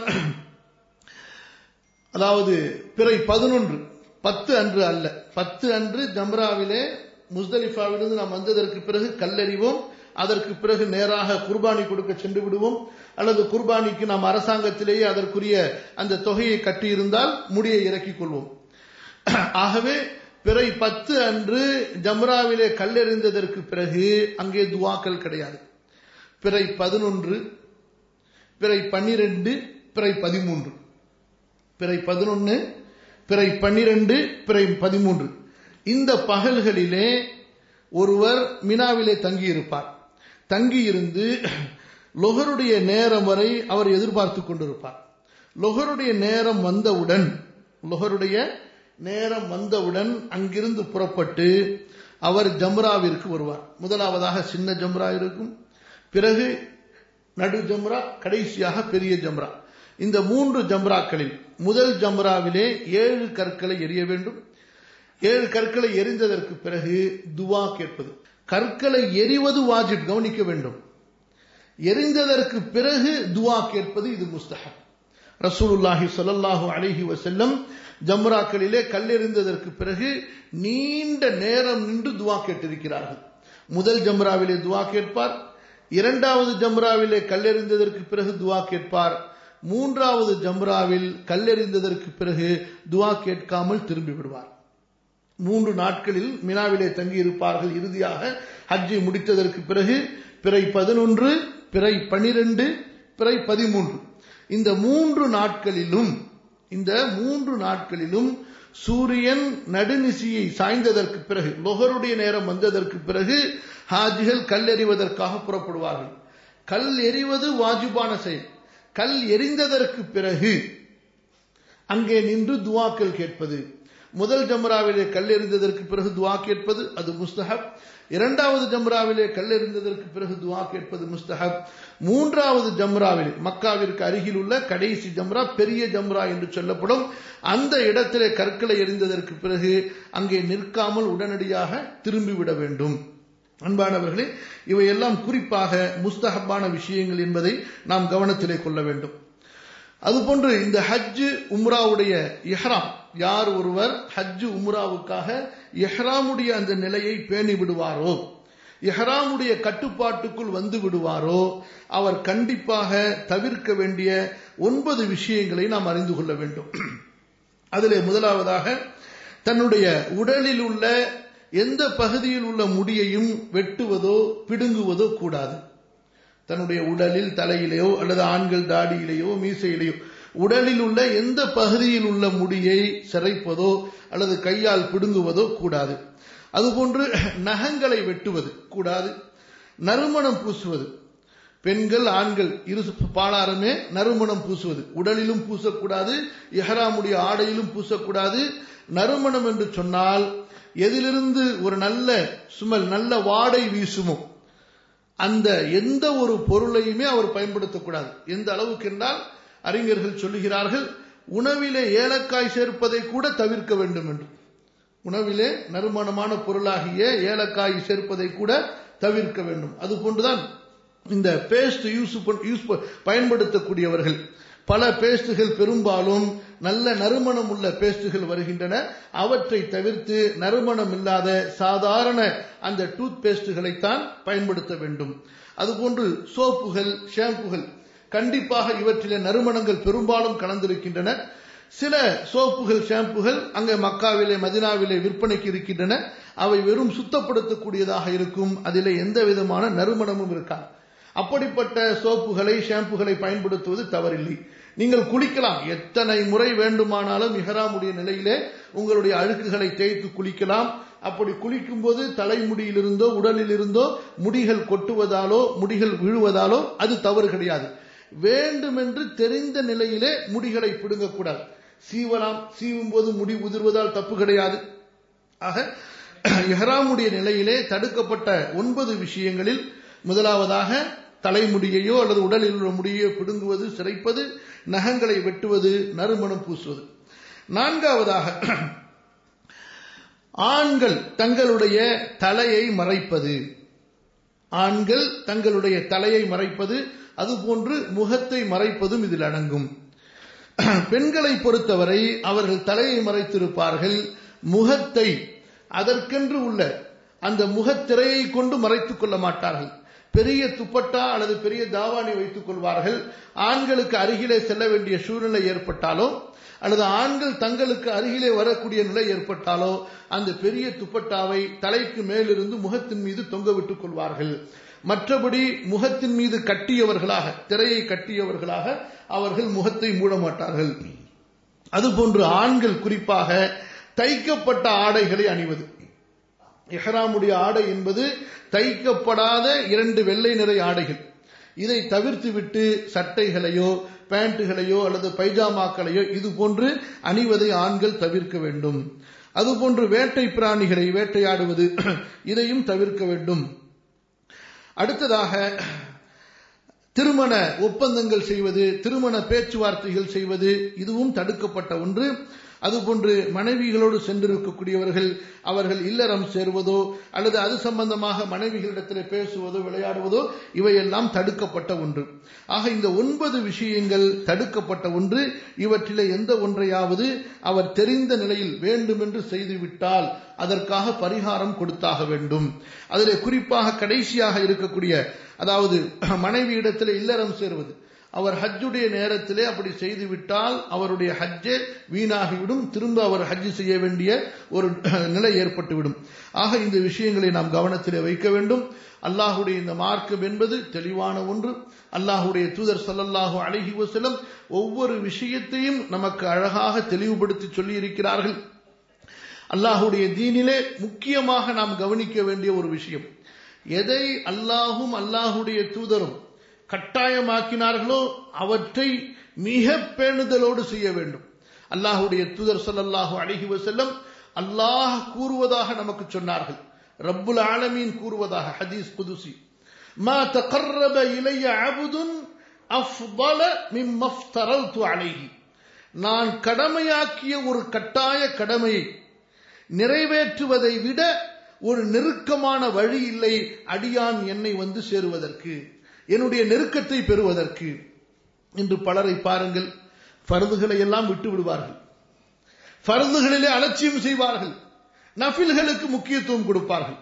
அதாவது பிறை பதினொன்று பத்து அன்று அல்ல பத்து அன்று ஜம்ராவிலே முஸ்தலிஃபாவிலிருந்து நாம் வந்ததற்கு பிறகு கல்லறிவோம் அதற்கு பிறகு நேராக குர்பானி கொடுக்க சென்று விடுவோம் அல்லது குர்பானிக்கு நாம் அரசாங்கத்திலேயே அதற்குரிய அந்த தொகையை கட்டியிருந்தால் முடியை இறக்கிக் கொள்வோம் ஆகவே பிறை பத்து அன்று ஜம்ராவிலே கல்லெறிந்ததற்கு பிறகு அங்கே துவாக்கள் கிடையாது பிறை பதினொன்று பிறை பன்னிரெண்டு பிறை பதிமூன்று பிறை பதினொன்று பிறை பன்னிரண்டு பிறை பதிமூன்று இந்த பகல்களிலே ஒருவர் மினாவிலே தங்கியிருப்பார் தங்கியிருந்து லொஹருடைய நேரம் வரை அவர் எதிர்பார்த்து கொண்டிருப்பார் லொஹருடைய நேரம் வந்தவுடன் லொஹருடைய நேரம் வந்தவுடன் அங்கிருந்து புறப்பட்டு அவர் ஜம்ராவிற்கு வருவார் முதலாவதாக சின்ன ஜம்ரா இருக்கும் பிறகு நடு ஜம்ரா கடைசியாக பெரிய ஜம்ரா இந்த மூன்று ஜம்ராக்களில் முதல் ஜம்ராவிலே ஏழு கற்களை எரிய வேண்டும் ஏழு கற்களை எரிந்ததற்கு பிறகு துவா கேட்பது கற்களை எரிவது வாஜிப் கவனிக்க வேண்டும் எரிந்ததற்கு பிறகு துவா கேட்பது இது முஸ்தஹப் ரசூலுல்லாஹி ஸல்லல்லாஹு அலைஹி வஸல்லம் ஜம்ராக்களிலே கல்லெறிந்ததற்கு பிறகு நீண்ட நேரம் நின்று துவா கேட்டிருக்கிறார்கள் முதல் ஜம்ராவிலே துவா கேட்பார் இரண்டாவது ஜம்ராவிலே கல்லெறிந்ததற்கு பிறகு துவா கேட்பார் மூன்றாவது ஜம்ராவில் கல்லெறிந்ததற்கு பிறகு துவா கேட்காமல் திரும்பி விடுவார் மூன்று நாட்களில் மினாவிலே தங்கியிருப்பார்கள் இறுதியாக ஹஜ்ஜை முடித்ததற்கு பிறகு பிறை பதினொன்று பிறை பனிரெண்டு பிறை பதிமூன்று இந்த மூன்று நாட்களிலும் இந்த மூன்று நாட்களிலும் சூரியன் நடுநிசியை சாய்ந்ததற்கு பிறகு லொஹருடைய நேரம் வந்ததற்கு பிறகு ஹாஜிகள் கல் எறிவதற்காக புறப்படுவார்கள் கல் எறிவது வாஜிபான செயல் கல் எரிந்ததற்கு பிறகு அங்கே நின்று துவாக்கள் கேட்பது முதல் ஜம்ராவிலே கல் எறிந்ததற்கு பிறகு துவா கேட்பது அது முஸ்தஹப் இரண்டாவது ஜம்ராவிலே கல் எறிந்ததற்கு பிறகு துவா கேட்பது முஸ்தஹப் மூன்றாவது ஜம்ராவில் மக்காவிற்கு அருகில் உள்ள கடைசி ஜம்ரா பெரிய ஜம்ரா என்று சொல்லப்படும் அந்த இடத்திலே கற்களை எறிந்ததற்கு பிறகு அங்கே நிற்காமல் உடனடியாக திரும்பிவிட வேண்டும் அன்பானவர்களே இவையெல்லாம் குறிப்பாக முஸ்தஹப்பான விஷயங்கள் என்பதை நாம் கவனத்திலே கொள்ள வேண்டும் அதுபோன்று இந்த ஹஜ்ஜு உம்ராவுடைய இஹ்ராம் யார் ஒருவர் ஹஜ்ஜு உம்ராவுக்காக இஹ்ராமுடைய அந்த நிலையை பேணி விடுவாரோ இஹ்ராமுடைய கட்டுப்பாட்டுக்குள் வந்து விடுவாரோ அவர் கண்டிப்பாக தவிர்க்க வேண்டிய ஒன்பது விஷயங்களை நாம் அறிந்து கொள்ள வேண்டும் அதிலே முதலாவதாக தன்னுடைய உடலில் உள்ள எந்த பகுதியில் உள்ள முடியையும் வெட்டுவதோ பிடுங்குவதோ கூடாது தன்னுடைய உடலில் தலையிலேயோ அல்லது ஆண்கள் தாடியிலேயோ மீசையிலேயோ உடலில் உள்ள எந்த பகுதியில் உள்ள முடியை சிறைப்பதோ அல்லது கையால் பிடுங்குவதோ கூடாது அதுபோன்று நகங்களை வெட்டுவது கூடாது நறுமணம் பூசுவது பெண்கள் ஆண்கள் இரு பாலாருமே நறுமணம் பூசுவது உடலிலும் பூசக்கூடாது எஹராமுடைய ஆடையிலும் பூசக்கூடாது நறுமணம் என்று சொன்னால் எதிலிருந்து ஒரு நல்ல சுமல் நல்ல வாடை வீசுமோ அந்த எந்த ஒரு பொருளையுமே அவர் பயன்படுத்தக்கூடாது எந்த அளவுக்கு என்றால் அறிஞர்கள் சொல்லுகிறார்கள் உணவிலே ஏலக்காய் சேர்ப்பதை கூட தவிர்க்க வேண்டும் என்று உணவிலே நறுமணமான பொருளாகிய ஏலக்காய் சேர்ப்பதை கூட தவிர்க்க வேண்டும் அது போன்றுதான் இந்த பேஸ்ட் யூஸ் யூஸ் பயன்படுத்தக்கூடியவர்கள் பல பேஸ்டுகள் பெரும்பாலும் நல்ல நறுமணம் உள்ள பேஸ்டுகள் வருகின்றன அவற்றை தவிர்த்து நறுமணம் இல்லாத சாதாரண அந்த டூத் பேஸ்டுகளைத்தான் பயன்படுத்த வேண்டும் அதுபோன்று சோப்புகள் ஷாம்புகள் கண்டிப்பாக இவற்றிலே நறுமணங்கள் பெரும்பாலும் கலந்திருக்கின்றன சில சோப்புகள் ஷாம்புகள் அங்கே மக்காவிலே மதினாவிலே விற்பனைக்கு இருக்கின்றன அவை வெறும் சுத்தப்படுத்தக்கூடியதாக இருக்கும் அதிலே எந்த விதமான நறுமணமும் இருக்காது அப்படிப்பட்ட சோப்புகளை ஷாம்புகளை பயன்படுத்துவது தவறில்லை நீங்கள் குளிக்கலாம் எத்தனை முறை வேண்டுமானாலும் இஹராமுடைய நிலையிலே உங்களுடைய அழுக்குகளை தேய்த்து குளிக்கலாம் அப்படி குளிக்கும் போது தலைமுடியிலிருந்தோ உடலில் இருந்தோ முடிகள் கொட்டுவதாலோ முடிகள் விழுவதாலோ அது தவறு கிடையாது வேண்டுமென்று தெரிந்த நிலையிலே முடிகளை பிடுங்கக்கூடாது சீவலாம் சீவும் போது முடி உதிர்வதால் தப்பு கிடையாது ஆக எஹராமுடைய நிலையிலே தடுக்கப்பட்ட ஒன்பது விஷயங்களில் முதலாவதாக தலைமுடியையோ அல்லது உடலில் உள்ள முடியையோ பிடுங்குவது சிறைப்பது நகங்களை வெட்டுவது நறுமணம் பூசுவது நான்காவதாக ஆண்கள் தங்களுடைய தலையை மறைப்பது ஆண்கள் தங்களுடைய தலையை மறைப்பது அதுபோன்று முகத்தை மறைப்பதும் இதில் அடங்கும் பெண்களை பொறுத்தவரை அவர்கள் தலையை மறைத்திருப்பார்கள் முகத்தை அதற்கென்று உள்ள அந்த முகத்திரையை கொண்டு மறைத்துக் கொள்ள மாட்டார்கள் பெரிய துப்பட்டா அல்லது பெரிய தாவாணி வைத்துக் கொள்வார்கள் ஆண்களுக்கு அருகிலே செல்ல வேண்டிய சூழ்நிலை ஏற்பட்டாலோ அல்லது ஆண்கள் தங்களுக்கு அருகிலே வரக்கூடிய நிலை ஏற்பட்டாலோ அந்த பெரிய துப்பட்டாவை தலைக்கு மேலிருந்து முகத்தின் மீது தொங்க விட்டுக் கொள்வார்கள் மற்றபடி முகத்தின் மீது கட்டியவர்களாக திரையை கட்டியவர்களாக அவர்கள் முகத்தை மூட மாட்டார்கள் அதுபோன்று ஆண்கள் குறிப்பாக தைக்கப்பட்ட ஆடைகளை அணிவது இஹ்ராமுடைய ஆடை என்பது தைக்கப்படாத இரண்டு வெள்ளை நிறை ஆடைகள் இதை தவிர்த்து விட்டு சட்டைகளையோ பேண்ட்டுகளையோ அல்லது பைஜாமாக்களையோ இது போன்று அணிவதை ஆண்கள் தவிர்க்க வேண்டும் அதுபோன்று வேட்டை பிராணிகளை வேட்டையாடுவது இதையும் தவிர்க்க வேண்டும் அடுத்ததாக திருமண ஒப்பந்தங்கள் செய்வது திருமண பேச்சுவார்த்தைகள் செய்வது இதுவும் தடுக்கப்பட்ட ஒன்று அதுபோன்று மனைவிகளோடு சென்றிருக்கக்கூடியவர்கள் அவர்கள் இல்லறம் சேருவதோ அல்லது அது சம்பந்தமாக மனைவிகளிடத்தில் பேசுவதோ விளையாடுவதோ இவையெல்லாம் தடுக்கப்பட்ட ஒன்று ஆக இந்த ஒன்பது விஷயங்கள் தடுக்கப்பட்ட ஒன்று இவற்றிலே எந்த ஒன்றையாவது அவர் தெரிந்த நிலையில் வேண்டுமென்று செய்துவிட்டால் அதற்காக பரிகாரம் கொடுத்தாக வேண்டும் அதிலே குறிப்பாக கடைசியாக இருக்கக்கூடிய அதாவது மனைவியிடத்தில் இல்லறம் சேருவது அவர் ஹஜ்ஜுடைய நேரத்திலே அப்படி செய்துவிட்டால் அவருடைய ஹஜ்ஜே வீணாகிவிடும் திரும்ப அவர் ஹஜ்ஜு செய்ய வேண்டிய ஒரு நிலை ஏற்பட்டுவிடும் ஆக இந்த விஷயங்களை நாம் கவனத்திலே வைக்க வேண்டும் அல்லாஹுடைய இந்த மார்க்கம் என்பது தெளிவான ஒன்று அல்லாஹுடைய தூதர் சல்லல்லாஹு அழகி வசலம் ஒவ்வொரு விஷயத்தையும் நமக்கு அழகாக தெளிவுபடுத்தி சொல்லி இருக்கிறார்கள் அல்லாஹுடைய தீனிலே முக்கியமாக நாம் கவனிக்க வேண்டிய ஒரு விஷயம் எதை அல்லாஹும் அல்லாஹுடைய தூதரும் கட்டாயமாக்கினார்களோ அவற்றை மிக பேணுதலோடு செய்ய வேண்டும் அல்லாஹுடைய தூதர் சொல்லல்லாஹு அழகி வசல்லம் அல்லாஹ் கூறுவதாக நமக்கு சொன்னார்கள் ரப்புல் ஆலமீன் கூறுவதாக ஹதீஸ் குதுசி மா தகர்ரப இலைய அபுதுன் அஃபல மிம்மஃப்தரல்து அலைஹி நான் கடமையாக்கிய ஒரு கட்டாய கடமையை நிறைவேற்றுவதை விட ஒரு நெருக்கமான வழி இல்லை அடியான் என்னை வந்து சேருவதற்கு என்னுடைய நெருக்கத்தை பெறுவதற்கு இன்று பலரை பாருங்கள் பருதுகளை எல்லாம் விட்டு விடுவார்கள் பருதுகளிலே அலட்சியம் செய்வார்கள் நஃபில்களுக்கு முக்கியத்துவம் கொடுப்பார்கள்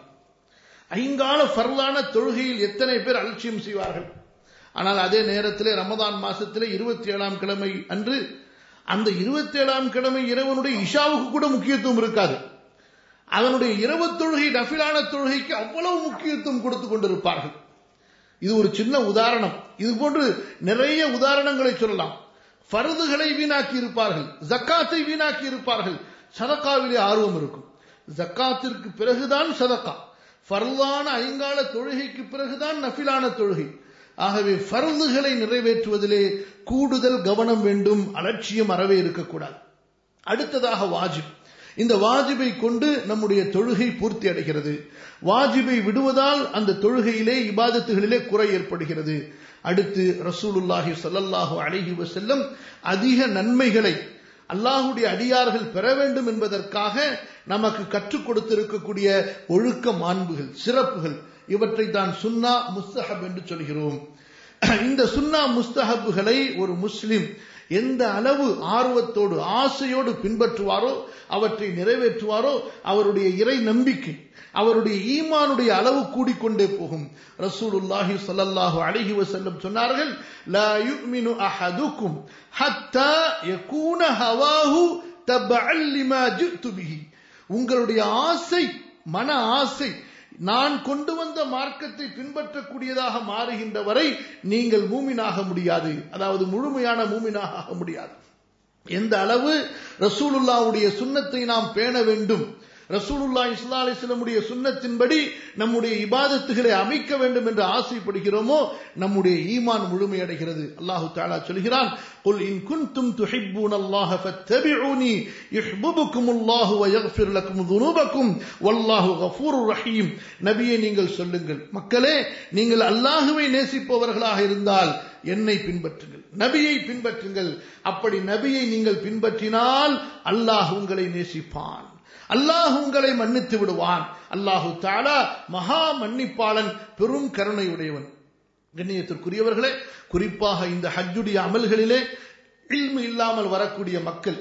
ஐங்கால ஃபர்லான தொழுகையில் எத்தனை பேர் அலட்சியம் செய்வார்கள் ஆனால் அதே நேரத்திலே ரமதான் மாசத்திலே இருபத்தி ஏழாம் கிழமை அன்று அந்த இருபத்தி ஏழாம் கிழமை இறைவனுடைய இஷாவுக்கு கூட முக்கியத்துவம் இருக்காது அதனுடைய இரவு தொழுகை நஃபிலான தொழுகைக்கு அவ்வளவு முக்கியத்துவம் கொடுத்து கொண்டிருப்பார்கள் இது ஒரு சின்ன உதாரணம் இது போன்று நிறைய உதாரணங்களை சொல்லலாம் ஃபருதுகளை வீணாக்கி இருப்பார்கள் ஜக்காத்தை வீணாக்கி இருப்பார்கள் சதக்காவிலே ஆர்வம் இருக்கும் ஜக்காத்திற்கு பிறகுதான் சதக்கா ஃபர்லான ஐங்கால தொழுகைக்கு பிறகுதான் நஃபிலான தொழுகை ஆகவே ஃபர்துகளை நிறைவேற்றுவதிலே கூடுதல் கவனம் வேண்டும் அலட்சியம் அறவே இருக்கக்கூடாது அடுத்ததாக வாஜிப் இந்த வாஜிபை கொண்டு நம்முடைய தொழுகை பூர்த்தி அடைகிறது வாஜிபை விடுவதால் அந்த தொழுகையிலே இபாதத்துகளிலே குறை ஏற்படுகிறது அடுத்து ரசூலுல்லாஹி சல்லல்லாஹு அலைஹி வசல்லம் அதிக நன்மைகளை அல்லாஹுடைய அடியார்கள் பெற வேண்டும் என்பதற்காக நமக்கு கற்றுக் கொடுத்திருக்கக்கூடிய ஒழுக்க மாண்புகள் சிறப்புகள் இவற்றை தான் சுன்னா முஸ்தஹப் என்று சொல்கிறோம் இந்த சுன்னா முஸ்தஹப்புகளை ஒரு முஸ்லிம் எந்த அளவு ஆர்வத்தோடு ஆசையோடு பின்பற்றுவாரோ அவற்றை நிறைவேற்றுவாரோ அவருடைய இறை நம்பிக்கை அவருடைய ஈமானுடைய அளவு கூடிக்கொண்டே போகும் ரசூலுல்லாஹி ஸல்லல்லாஹு அலைஹி வஸல்லம் சொன்னார்கள் லா யுமினு அஹதுக்கும் ஹத்தா யகூன ஹவாஹு தபஅல் லிமா ஜித்து பிஹி உங்களுடைய ஆசை மன ஆசை நான் கொண்டு வந்த மார்க்கத்தை பின்பற்றக்கூடியதாக மாறுகின்ற வரை நீங்கள் மூமினாக முடியாது அதாவது முழுமையான மூமினாக ஆக முடியாது எந்த அளவு ரசூலுல்லாவுடைய சுண்ணத்தை நாம் பேண வேண்டும் ரசூலுல்லா இஸ்லா அலிஸ்லமுடைய சுண்ணத்தின்படி நம்முடைய இபாதத்துகளை அமைக்க வேண்டும் என்று ஆசைப்படுகிறோமோ நம்முடைய ஈமான் முழுமையடைகிறது அல்லாஹு தாலா சொல்கிறான் قل إن كنتم تحبون الله فاتبعوني يحببكم الله ويغفر لكم ذنوبكم والله غفور رحيم நபியை நீங்கள் சொல்லுங்கள் மக்களே நீங்கள் அல்லாஹுவை நேசிப்பவர்களாக இருந்தால் என்னை பின்பற்றுங்கள் நபியை பின்பற்றுங்கள் அப்படி நபியை நீங்கள் பின்பற்றினால் அல்லாஹ் உங்களை நேசிப்பான் அல்லாஹ் உங்களை மன்னித்து விடுவான் அல்லாஹு தாலா மகா மன்னிப்பாளன் பெரும் கருணையுடையவன் கண்ணியத்திற்குரியவர்களே குறிப்பாக இந்த ஹஜ்ஜுடைய அமல்களிலே இல்மு இல்லாமல் வரக்கூடிய மக்கள்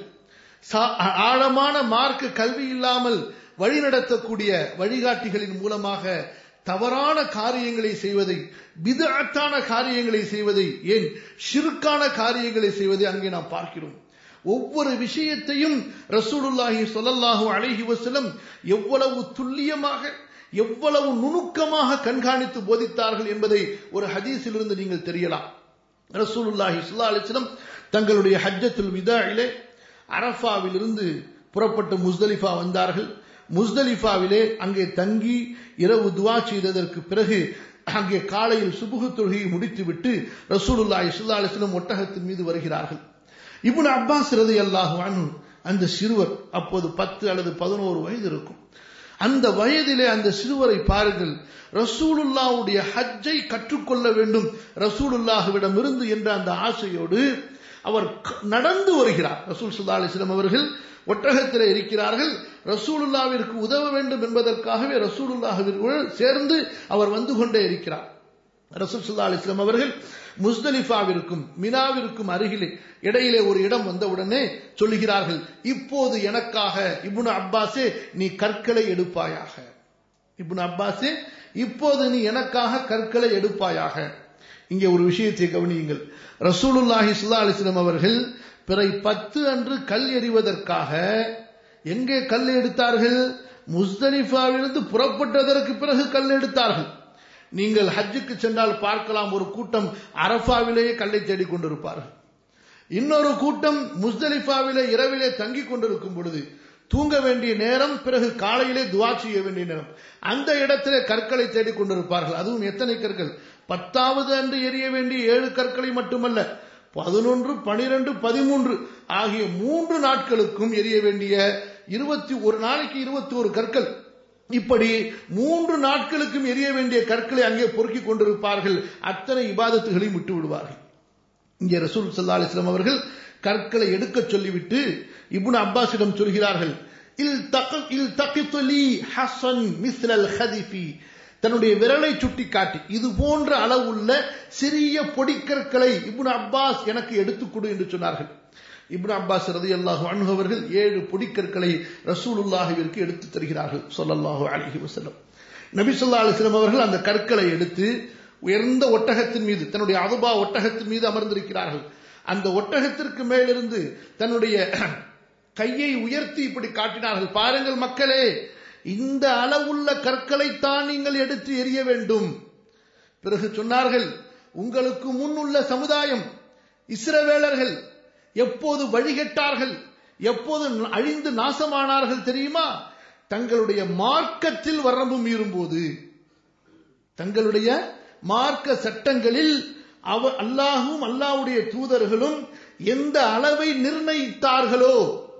ஆழமான மார்க்க கல்வி இல்லாமல் வழிநடத்தக்கூடிய வழிகாட்டிகளின் மூலமாக தவறான காரியங்களை செய்வதை பிதத்தான காரியங்களை செய்வதை ஏன் ஷிருக்கான காரியங்களை செய்வதை அங்கே நாம் பார்க்கிறோம் ஒவ்வொரு விஷயத்தையும் ரசூலுல்லாஹி சொல்லல்லாஹு அழகி வசலம் எவ்வளவு துல்லியமாக எவ்வளவு நுணுக்கமாக கண்காணித்து போதித்தார்கள் என்பதை ஒரு ஹதீஸிலிருந்து நீங்கள் தெரியலாம் ரசூலுல்லாஹி சுல்லா அலிஸ்லம் தங்களுடைய ஹஜ்ஜத்துல் விதாயிலே அரஃபாவிலிருந்து புறப்பட்டு முஸ்தலிஃபா வந்தார்கள் முஸ்தலிஃபாவிலே அங்கே தங்கி இரவு துவா செய்ததற்கு பிறகு அங்கே காலையில் சுபுகு தொழுகையை முடித்துவிட்டு ரசூலுல்லாஹி ஸல்லல்லாஹு அலைஹி வஸல்லம் ஒட்டகத்தின் மீது வருகிறார்கள் இப்னு அப்பாஸ் ரலியல்லாஹு அன்ஹு அந்த சிறுவர் அப்போது பத்து அல்லது பதினோரு வயது இருக்கும் அந்த வயதிலே அந்த சிறுவரை பாருங்கள் ரசூலுல்லாவுடைய ஹஜ்ஜை கற்றுக்கொள்ள வேண்டும் ரசூலுல்லாஹுவிடம் இருந்து என்ற அந்த ஆசையோடு அவர் நடந்து வருகிறார் ரசூல் சுல்லா அலிஸ்லாம் அவர்கள் ஒட்டகத்திலே இருக்கிறார்கள் ரசூலுல்லாவிற்கு உதவ வேண்டும் என்பதற்காகவே ரசூலுல்லாஹுவிற்குள் சேர்ந்து அவர் வந்து கொண்டே இருக்கிறார் ரசூல் சுல்லா அலிஸ்லாம் அவர்கள் முஸ்தலிஃபாவிற்கும் மினாவிற்கும் அருகிலே இடையிலே ஒரு இடம் வந்தவுடனே சொல்லுகிறார்கள் இப்போது எனக்காக இப்னு அப்பாஸே நீ கற்களை எடுப்பாயாக இப்னு அப்பாஸே இப்போது நீ எனக்காக கற்களை எடுப்பாயாக இங்கே ஒரு விஷயத்தை கவனியுங்கள் ரசூலுல்லாஹி சுல்லா அலிஸ்லாம் அவர்கள் பிறை பத்து அன்று கல் எறிவதற்காக எங்கே கல் எடுத்தார்கள் முஸ்தலிஃபாவிலிருந்து புறப்பட்டதற்கு பிறகு கல் எடுத்தார்கள் நீங்கள் ஹஜ்ஜுக்கு சென்றால் பார்க்கலாம் ஒரு கூட்டம் அரஃபாவிலேயே கல்லை தேடிக் கொண்டிருப்பார்கள் இன்னொரு கூட்டம் முஸ்தலிஃபாவிலே இரவிலே தங்கிக் கொண்டிருக்கும் பொழுது தூங்க வேண்டிய நேரம் பிறகு காலையிலே துவா செய்ய வேண்டிய நேரம் அந்த இடத்திலே கற்களை தேடிக் கொண்டிருப்பார்கள் அதுவும் எத்தனை கற்கள் பத்தாவது அன்று எரிய வேண்டிய ஏழு கற்களை மட்டுமல்ல பதினொன்று பனிரெண்டு பதிமூன்று ஆகிய மூன்று நாட்களுக்கும் எரிய வேண்டிய இருபத்தி ஒரு நாளைக்கு இருபத்தி ஒரு கற்கள் இப்படி மூன்று நாட்களுக்கும் எரிய வேண்டிய கற்களை அங்கே பொறுக்கிக் கொண்டிருப்பார்கள் அத்தனை இபாதத்துகளையும் விட்டு விடுவார்கள் இங்கே ரசூல் சல்லா அலிஸ்லாம் அவர்கள் கற்களை எடுக்க சொல்லிவிட்டு இப்னு அப்பாஸிடம் சொல்கிறார்கள் இல் தக இல் தகித்துலி ஹசன் மிஸ்லல் ஹதிஃபி தன்னுடைய விரலை சுட்டி காட்டி இது போன்ற அளவுள்ள சிறிய பொடிக்கற்களை இப்னு அப்பாஸ் எனக்கு எடுத்துக் கொடு என்று சொன்னார்கள் இப்னு அப்பாஸ் ரதி அல்லாஹு அணுகவர்கள் ஏழு பொடிக்கற்களை ரசூலுல்லாஹுவிற்கு எடுத்து தருகிறார்கள் சொல்லல்லாஹு அலஹி வசல்லம் நபி சொல்லா அலிஸ்லாம் அவர்கள் அந்த கற்களை எடுத்து உயர்ந்த ஒட்டகத்தின் மீது தன்னுடைய அதுபா ஒட்டகத்தின் மீது அமர்ந்திருக்கிறார்கள் அந்த ஒட்டகத்திற்கு மேலிருந்து தன்னுடைய கையை உயர்த்தி இப்படி காட்டினார்கள் பாருங்கள் மக்களே இந்த அளவுள்ள கற்களைத்தான் நீங்கள் எடுத்து எரிய வேண்டும் பிறகு சொன்னார்கள் உங்களுக்கு முன் உள்ள சமுதாயம் இஸ்ரவேலர்கள் எப்போது வழிகட்டார்கள் எப்போது அழிந்து நாசமானார்கள் தெரியுமா தங்களுடைய மார்க்கத்தில் வரம்பு மீறும் போது தங்களுடைய மார்க்க சட்டங்களில் அவ அல்லாஹும் அல்லாவுடைய தூதர்களும் எந்த அளவை நிர்ணயித்தார்களோ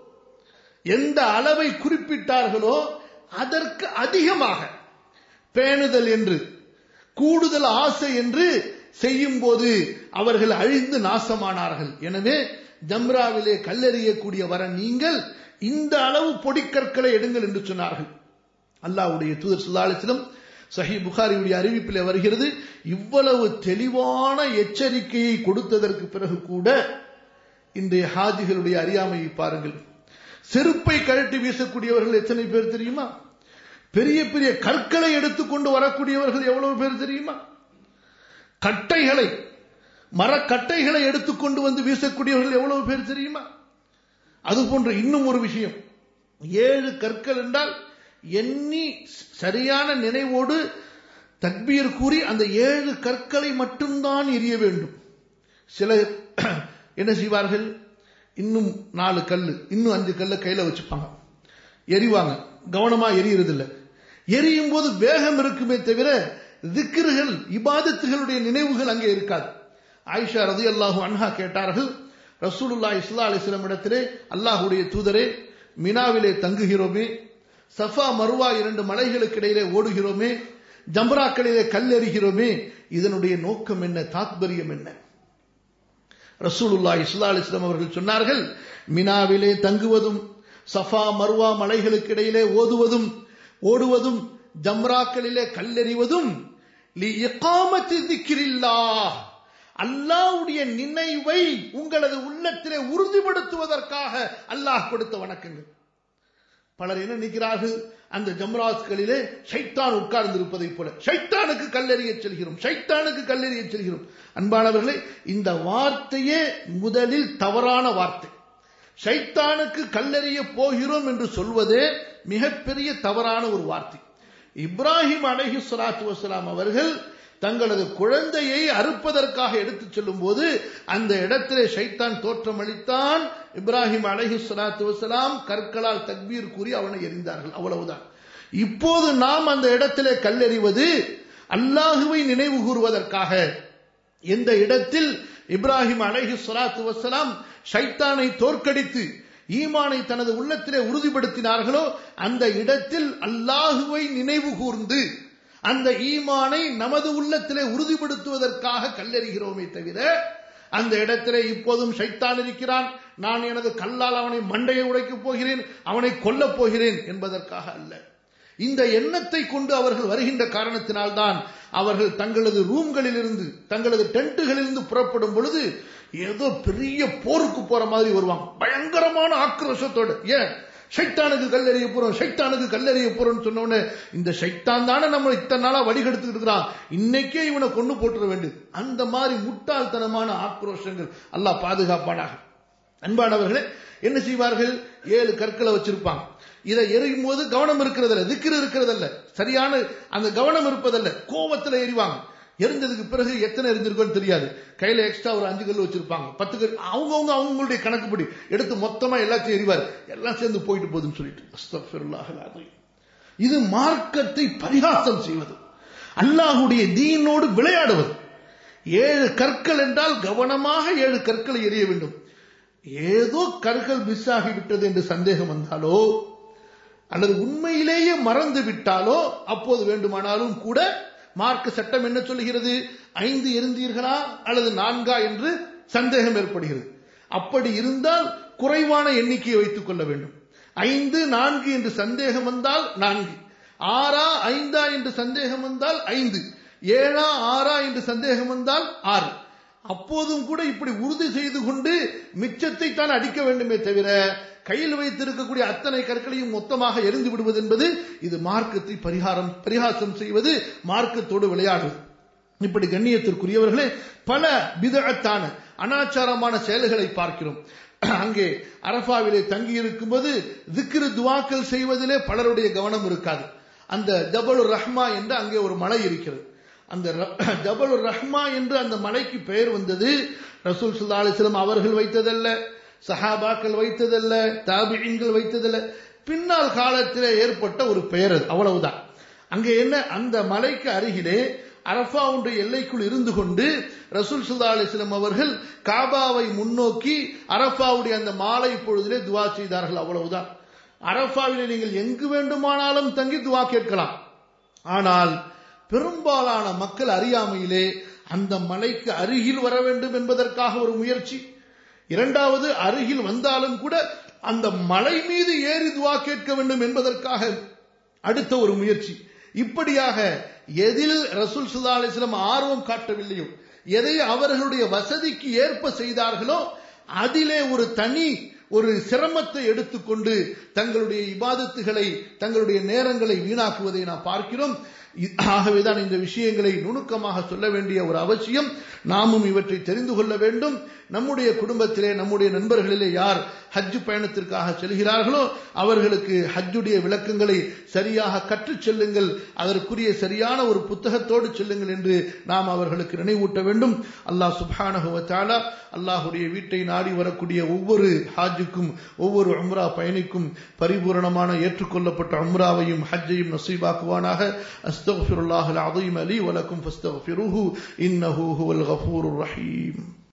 எந்த அளவை குறிப்பிட்டார்களோ அதற்கு அதிகமாக பேணுதல் என்று கூடுதல் ஆசை என்று செய்யும் போது அவர்கள் அழிந்து நாசமானார்கள் எனவே ஜம்ராவிலே கல்லெறியக்கூடிய வர நீங்கள் இந்த அளவு பொடிக்கற்களை எடுங்கள் என்று சொன்னார்கள் அல்லாவுடைய தூதர் சுல்லாலிசிலம் சஹி புகாரியுடைய அறிவிப்பில் வருகிறது இவ்வளவு தெளிவான எச்சரிக்கையை கொடுத்ததற்கு பிறகு கூட இன்றைய ஹாஜிகளுடைய அறியாமையை பாருங்கள் செருப்பை கழட்டி வீசக்கூடியவர்கள் எத்தனை பேர் தெரியுமா பெரிய பெரிய கற்களை எடுத்துக்கொண்டு வரக்கூடியவர்கள் எவ்வளவு பேர் தெரியுமா கட்டைகளை மரக்கட்டைகளை எடுத்துக்கொண்டு வந்து வீசக்கூடியவர்கள் எவ்வளவு பேர் தெரியுமா அது போன்ற இன்னும் ஒரு விஷயம் ஏழு கற்கள் என்றால் எண்ணி சரியான நினைவோடு தக்பீர் கூறி அந்த ஏழு கற்களை மட்டும்தான் எரிய வேண்டும் சிலர் என்ன செய்வார்கள் இன்னும் நாலு கல் இன்னும் அஞ்சு கல்ல கையில வச்சுப்பாங்க எரிவாங்க கவனமா எரியறதில்லை எரியும் போது வேகம் இருக்குமே தவிர திக்கிர்கள் இபாதத்துகளுடைய நினைவுகள் அங்கே இருக்காது ஆயிஷா ரதி அல்லாஹு அன்ஹா கேட்டார்கள் ரசூலுல்லா இஸ்லா அலிஸ்லாம் இடத்திலே அல்லாஹுடைய தூதரே மினாவிலே தங்குகிறோமே சஃபா மருவா இரண்டு மலைகளுக்கு இடையிலே ஓடுகிறோமே ஜம்ராக்களிலே கல்லெறிகிறோமே இதனுடைய நோக்கம் என்ன தாத்பரியம் என்ன ரசூலுல்லா இஸ்லா அலிஸ்லாம் அவர்கள் சொன்னார்கள் மினாவிலே தங்குவதும் சஃபா மருவா மலைகளுக்கு இடையிலே ஓதுவதும் ஓடுவதும் ஜம்ராக்களிலே கல்லெறிவதும் அல்லாவுடைய நினைவை உங்களது உள்ளத்திலே உறுதிப்படுத்துவதற்காக அல்லாஹ் கொடுத்த வணக்கங்கள் பலர் என்ன நிற்கிறார்கள் அந்த ஜம்ராஸ்களிலே ஷைத்தான் உட்கார்ந்து இருப்பதை போல ஷைத்தானுக்கு கல்லெறிய செல்கிறோம் ஷைத்தானுக்கு கல்லெறிய செல்கிறோம் அன்பானவர்களே இந்த வார்த்தையே முதலில் தவறான வார்த்தை ஷைத்தானுக்கு கல்லெறிய போகிறோம் என்று சொல்வதே மிகப்பெரிய தவறான ஒரு வார்த்தை இப்ராஹிம் அலஹி சலாத்து வசலாம் அவர்கள் தங்களது குழந்தையை அறுப்பதற்காக எடுத்துச் செல்லும் போது அந்த இடத்திலே ஷைத்தான் தோற்றமளித்தான் இப்ராஹிம் அலஹி சலாத்து வசலாம் கற்களால் தக்பீர் கூறி அவனை எறிந்தார்கள் அவ்வளவுதான் இப்போது நாம் அந்த இடத்திலே கல்லெறிவது அல்லாஹுவை நினைவு கூறுவதற்காக எந்த இடத்தில் இப்ராஹிம் அலஹி சலாத்து வசலாம் ஷைத்தானை தோற்கடித்து ஈமானை தனது உள்ளத்திலே உறுதிப்படுத்தினார்களோ அந்த இடத்தில் அல்லாஹுவை நினைவு கூர்ந்து அந்த ஈமானை நமது உள்ளத்திலே உறுதிப்படுத்துவதற்காக கல்லெறிகிறோமே தவிர அந்த இடத்திலே இப்போதும் ஷைத்தான் இருக்கிறான் நான் எனது கல்லால் அவனை மண்டையை உடைக்கப் போகிறேன் அவனை கொல்லப் போகிறேன் என்பதற்காக அல்ல இந்த எண்ணத்தை கொண்டு அவர்கள் வருகின்ற காரணத்தினால்தான் அவர்கள் தங்களது ரூம்களில் இருந்து தங்களது டென்ட்டுகளிலிருந்து புறப்படும் பொழுது ஏதோ பெரிய போருக்கு போற மாதிரி வருவாங்க பயங்கரமான ஆக்ரோஷத்தோடு ஏன் ஷைத்தானுக்கு கல்லெறிய போறோம் ஷைத்தானுக்கு கல்லெறிய போறோம்னு சொன்ன இந்த ஷைத்தான் தானே நம்ம இத்தனை நாளா வடிகெடுத்துட்டு இருக்கிறான் இன்னைக்கே இவனை கொண்டு போட்டுற வேண்டியது அந்த மாதிரி முட்டாள்தனமான ஆக்ரோஷங்கள் அல்லாஹ் பாதுகாப்பானாக அன்பானவர்களே என்ன செய்வார்கள் ஏழு கற்களை வச்சிருப்பாங்க இதை எரியும் போது கவனம் இருக்கிறதல்ல திக்கிரு இருக்கிறதல்ல சரியான அந்த கவனம் இருப்பதல்ல கோபத்துல எரிவாங்க எரிஞ்சதுக்கு பிறகு எத்தனை எரிஞ்சிருக்கோன்னு தெரியாது கையில எக்ஸ்ட்ரா ஒரு அஞ்சு கல் வச்சிருப்பாங்க பத்து கல் அவங்கவுங்க அவங்களுடைய கணக்குப்படி எடுத்து மொத்தமா எல்லாத்தையும் எரிவார் எல்லாம் சேர்ந்து போயிட்டு போகுதுன்னு சொல்லிட்டு இது மார்க்கத்தை பரிகாசம் செய்வது அல்லாஹுடைய தீனோடு விளையாடுவது ஏழு கற்கள் என்றால் கவனமாக ஏழு கற்களை எரிய வேண்டும் ஏதோ கற்கள் மிஸ் ஆகிவிட்டது என்று சந்தேகம் வந்தாலோ அல்லது உண்மையிலேயே மறந்து விட்டாலோ அப்போது வேண்டுமானாலும் கூட மார்க்க சட்டம் என்ன சொல்லுகிறது ஐந்து இருந்தீர்களா அல்லது நான்கா என்று சந்தேகம் ஏற்படுகிறது அப்படி இருந்தால் குறைவான எண்ணிக்கையை வைத்துக் கொள்ள வேண்டும் ஐந்து நான்கு என்று சந்தேகம் வந்தால் நான்கு ஆறா ஐந்தா என்று சந்தேகம் வந்தால் ஐந்து ஏழா ஆறா என்று சந்தேகம் வந்தால் ஆறு அப்போதும் கூட இப்படி உறுதி செய்து கொண்டு மிச்சத்தை தான் அடிக்க வேண்டுமே தவிர கையில் வைத்திருக்கக்கூடிய அத்தனை கற்களையும் மொத்தமாக எரிந்து விடுவது என்பது இது மார்க்கத்தை பரிகாரம் பரிகாசம் செய்வது மார்க்கத்தோடு விளையாடுவது இப்படி கண்ணியத்திற்குரியவர்களே பல விதத்தான அனாச்சாரமான செயல்களை பார்க்கிறோம் அங்கே அரபாவிலே தங்கி இருக்கும்போது திக்ரு துவாக்கள் செய்வதிலே பலருடைய கவனம் இருக்காது அந்த ஜபலுர் ரஹ்மா என்று அங்கே ஒரு மலை இருக்கிறது அந்த ஜபலுர் ரஹ்மா என்று அந்த மலைக்கு பெயர் வந்தது ரசூல் சுல்லா அலிஸ்லாம் அவர்கள் வைத்ததல்ல சஹாபாக்கள் வைத்ததல்ல தாபிகள் வைத்ததல்ல பின்னால் காலத்தில் ஏற்பட்ட ஒரு பெயர் அது அவ்வளவுதான் அங்கே என்ன அந்த மலைக்கு அருகிலே அரபாவுடைய எல்லைக்குள் இருந்து கொண்டு ரசூல் சுல்லா அலிஸ்லாம் அவர்கள் காபாவை முன்னோக்கி அரபாவுடைய அந்த மாலை பொழுதிலே துவா செய்தார்கள் அவ்வளவுதான் அரபாவிலே நீங்கள் எங்கு வேண்டுமானாலும் தங்கி துவா கேட்கலாம் ஆனால் பெரும்பாலான மக்கள் அறியாமையிலே அந்த மலைக்கு அருகில் வர வேண்டும் என்பதற்காக ஒரு முயற்சி இரண்டாவது அருகில் வந்தாலும் கூட அந்த மலை மீது ஏறி துவா கேட்க வேண்டும் என்பதற்காக அடுத்த ஒரு முயற்சி இப்படியாக எதில் ரசூல் சுல்லா அலிஸ்லாம் ஆர்வம் காட்டவில்லையோ எதை அவர்களுடைய வசதிக்கு ஏற்ப செய்தார்களோ அதிலே ஒரு தனி ஒரு சிரமத்தை எடுத்துக்கொண்டு தங்களுடைய இபாதத்துகளை தங்களுடைய நேரங்களை வீணாக்குவதை நாம் பார்க்கிறோம் ஆகவேதான் இந்த விஷயங்களை நுணுக்கமாக சொல்ல வேண்டிய ஒரு அவசியம் நாமும் இவற்றை தெரிந்து கொள்ள வேண்டும் நம்முடைய குடும்பத்திலே நம்முடைய நண்பர்களிலே யார் ஹஜ் பயணத்திற்காக செல்கிறார்களோ அவர்களுக்கு ஹஜ்ஜுடைய விளக்கங்களை சரியாக கற்றுச் செல்லுங்கள் அதற்குரிய சரியான ஒரு புத்தகத்தோடு செல்லுங்கள் என்று நாம் அவர்களுக்கு நினைவூட்ட வேண்டும் அல்லாஹ் சுபானகுவத்தாலா அல்லாஹுடைய வீட்டை நாடி வரக்கூடிய ஒவ்வொரு ஹாஜுக்கும் ஒவ்வொரு உம்ரா பயணிக்கும் பரிபூரணமான ஏற்றுக்கொள்ளப்பட்ட உம்ராவையும் ஹஜ்ஜையும் நசீபாக்குவானாக அஸ்தகுல்லாஹ் அலீம் அலி வலக்கும் ஃபஸ்தகுருஹு இன்னஹு ஹுவல் கஃபூர் ரஹீம்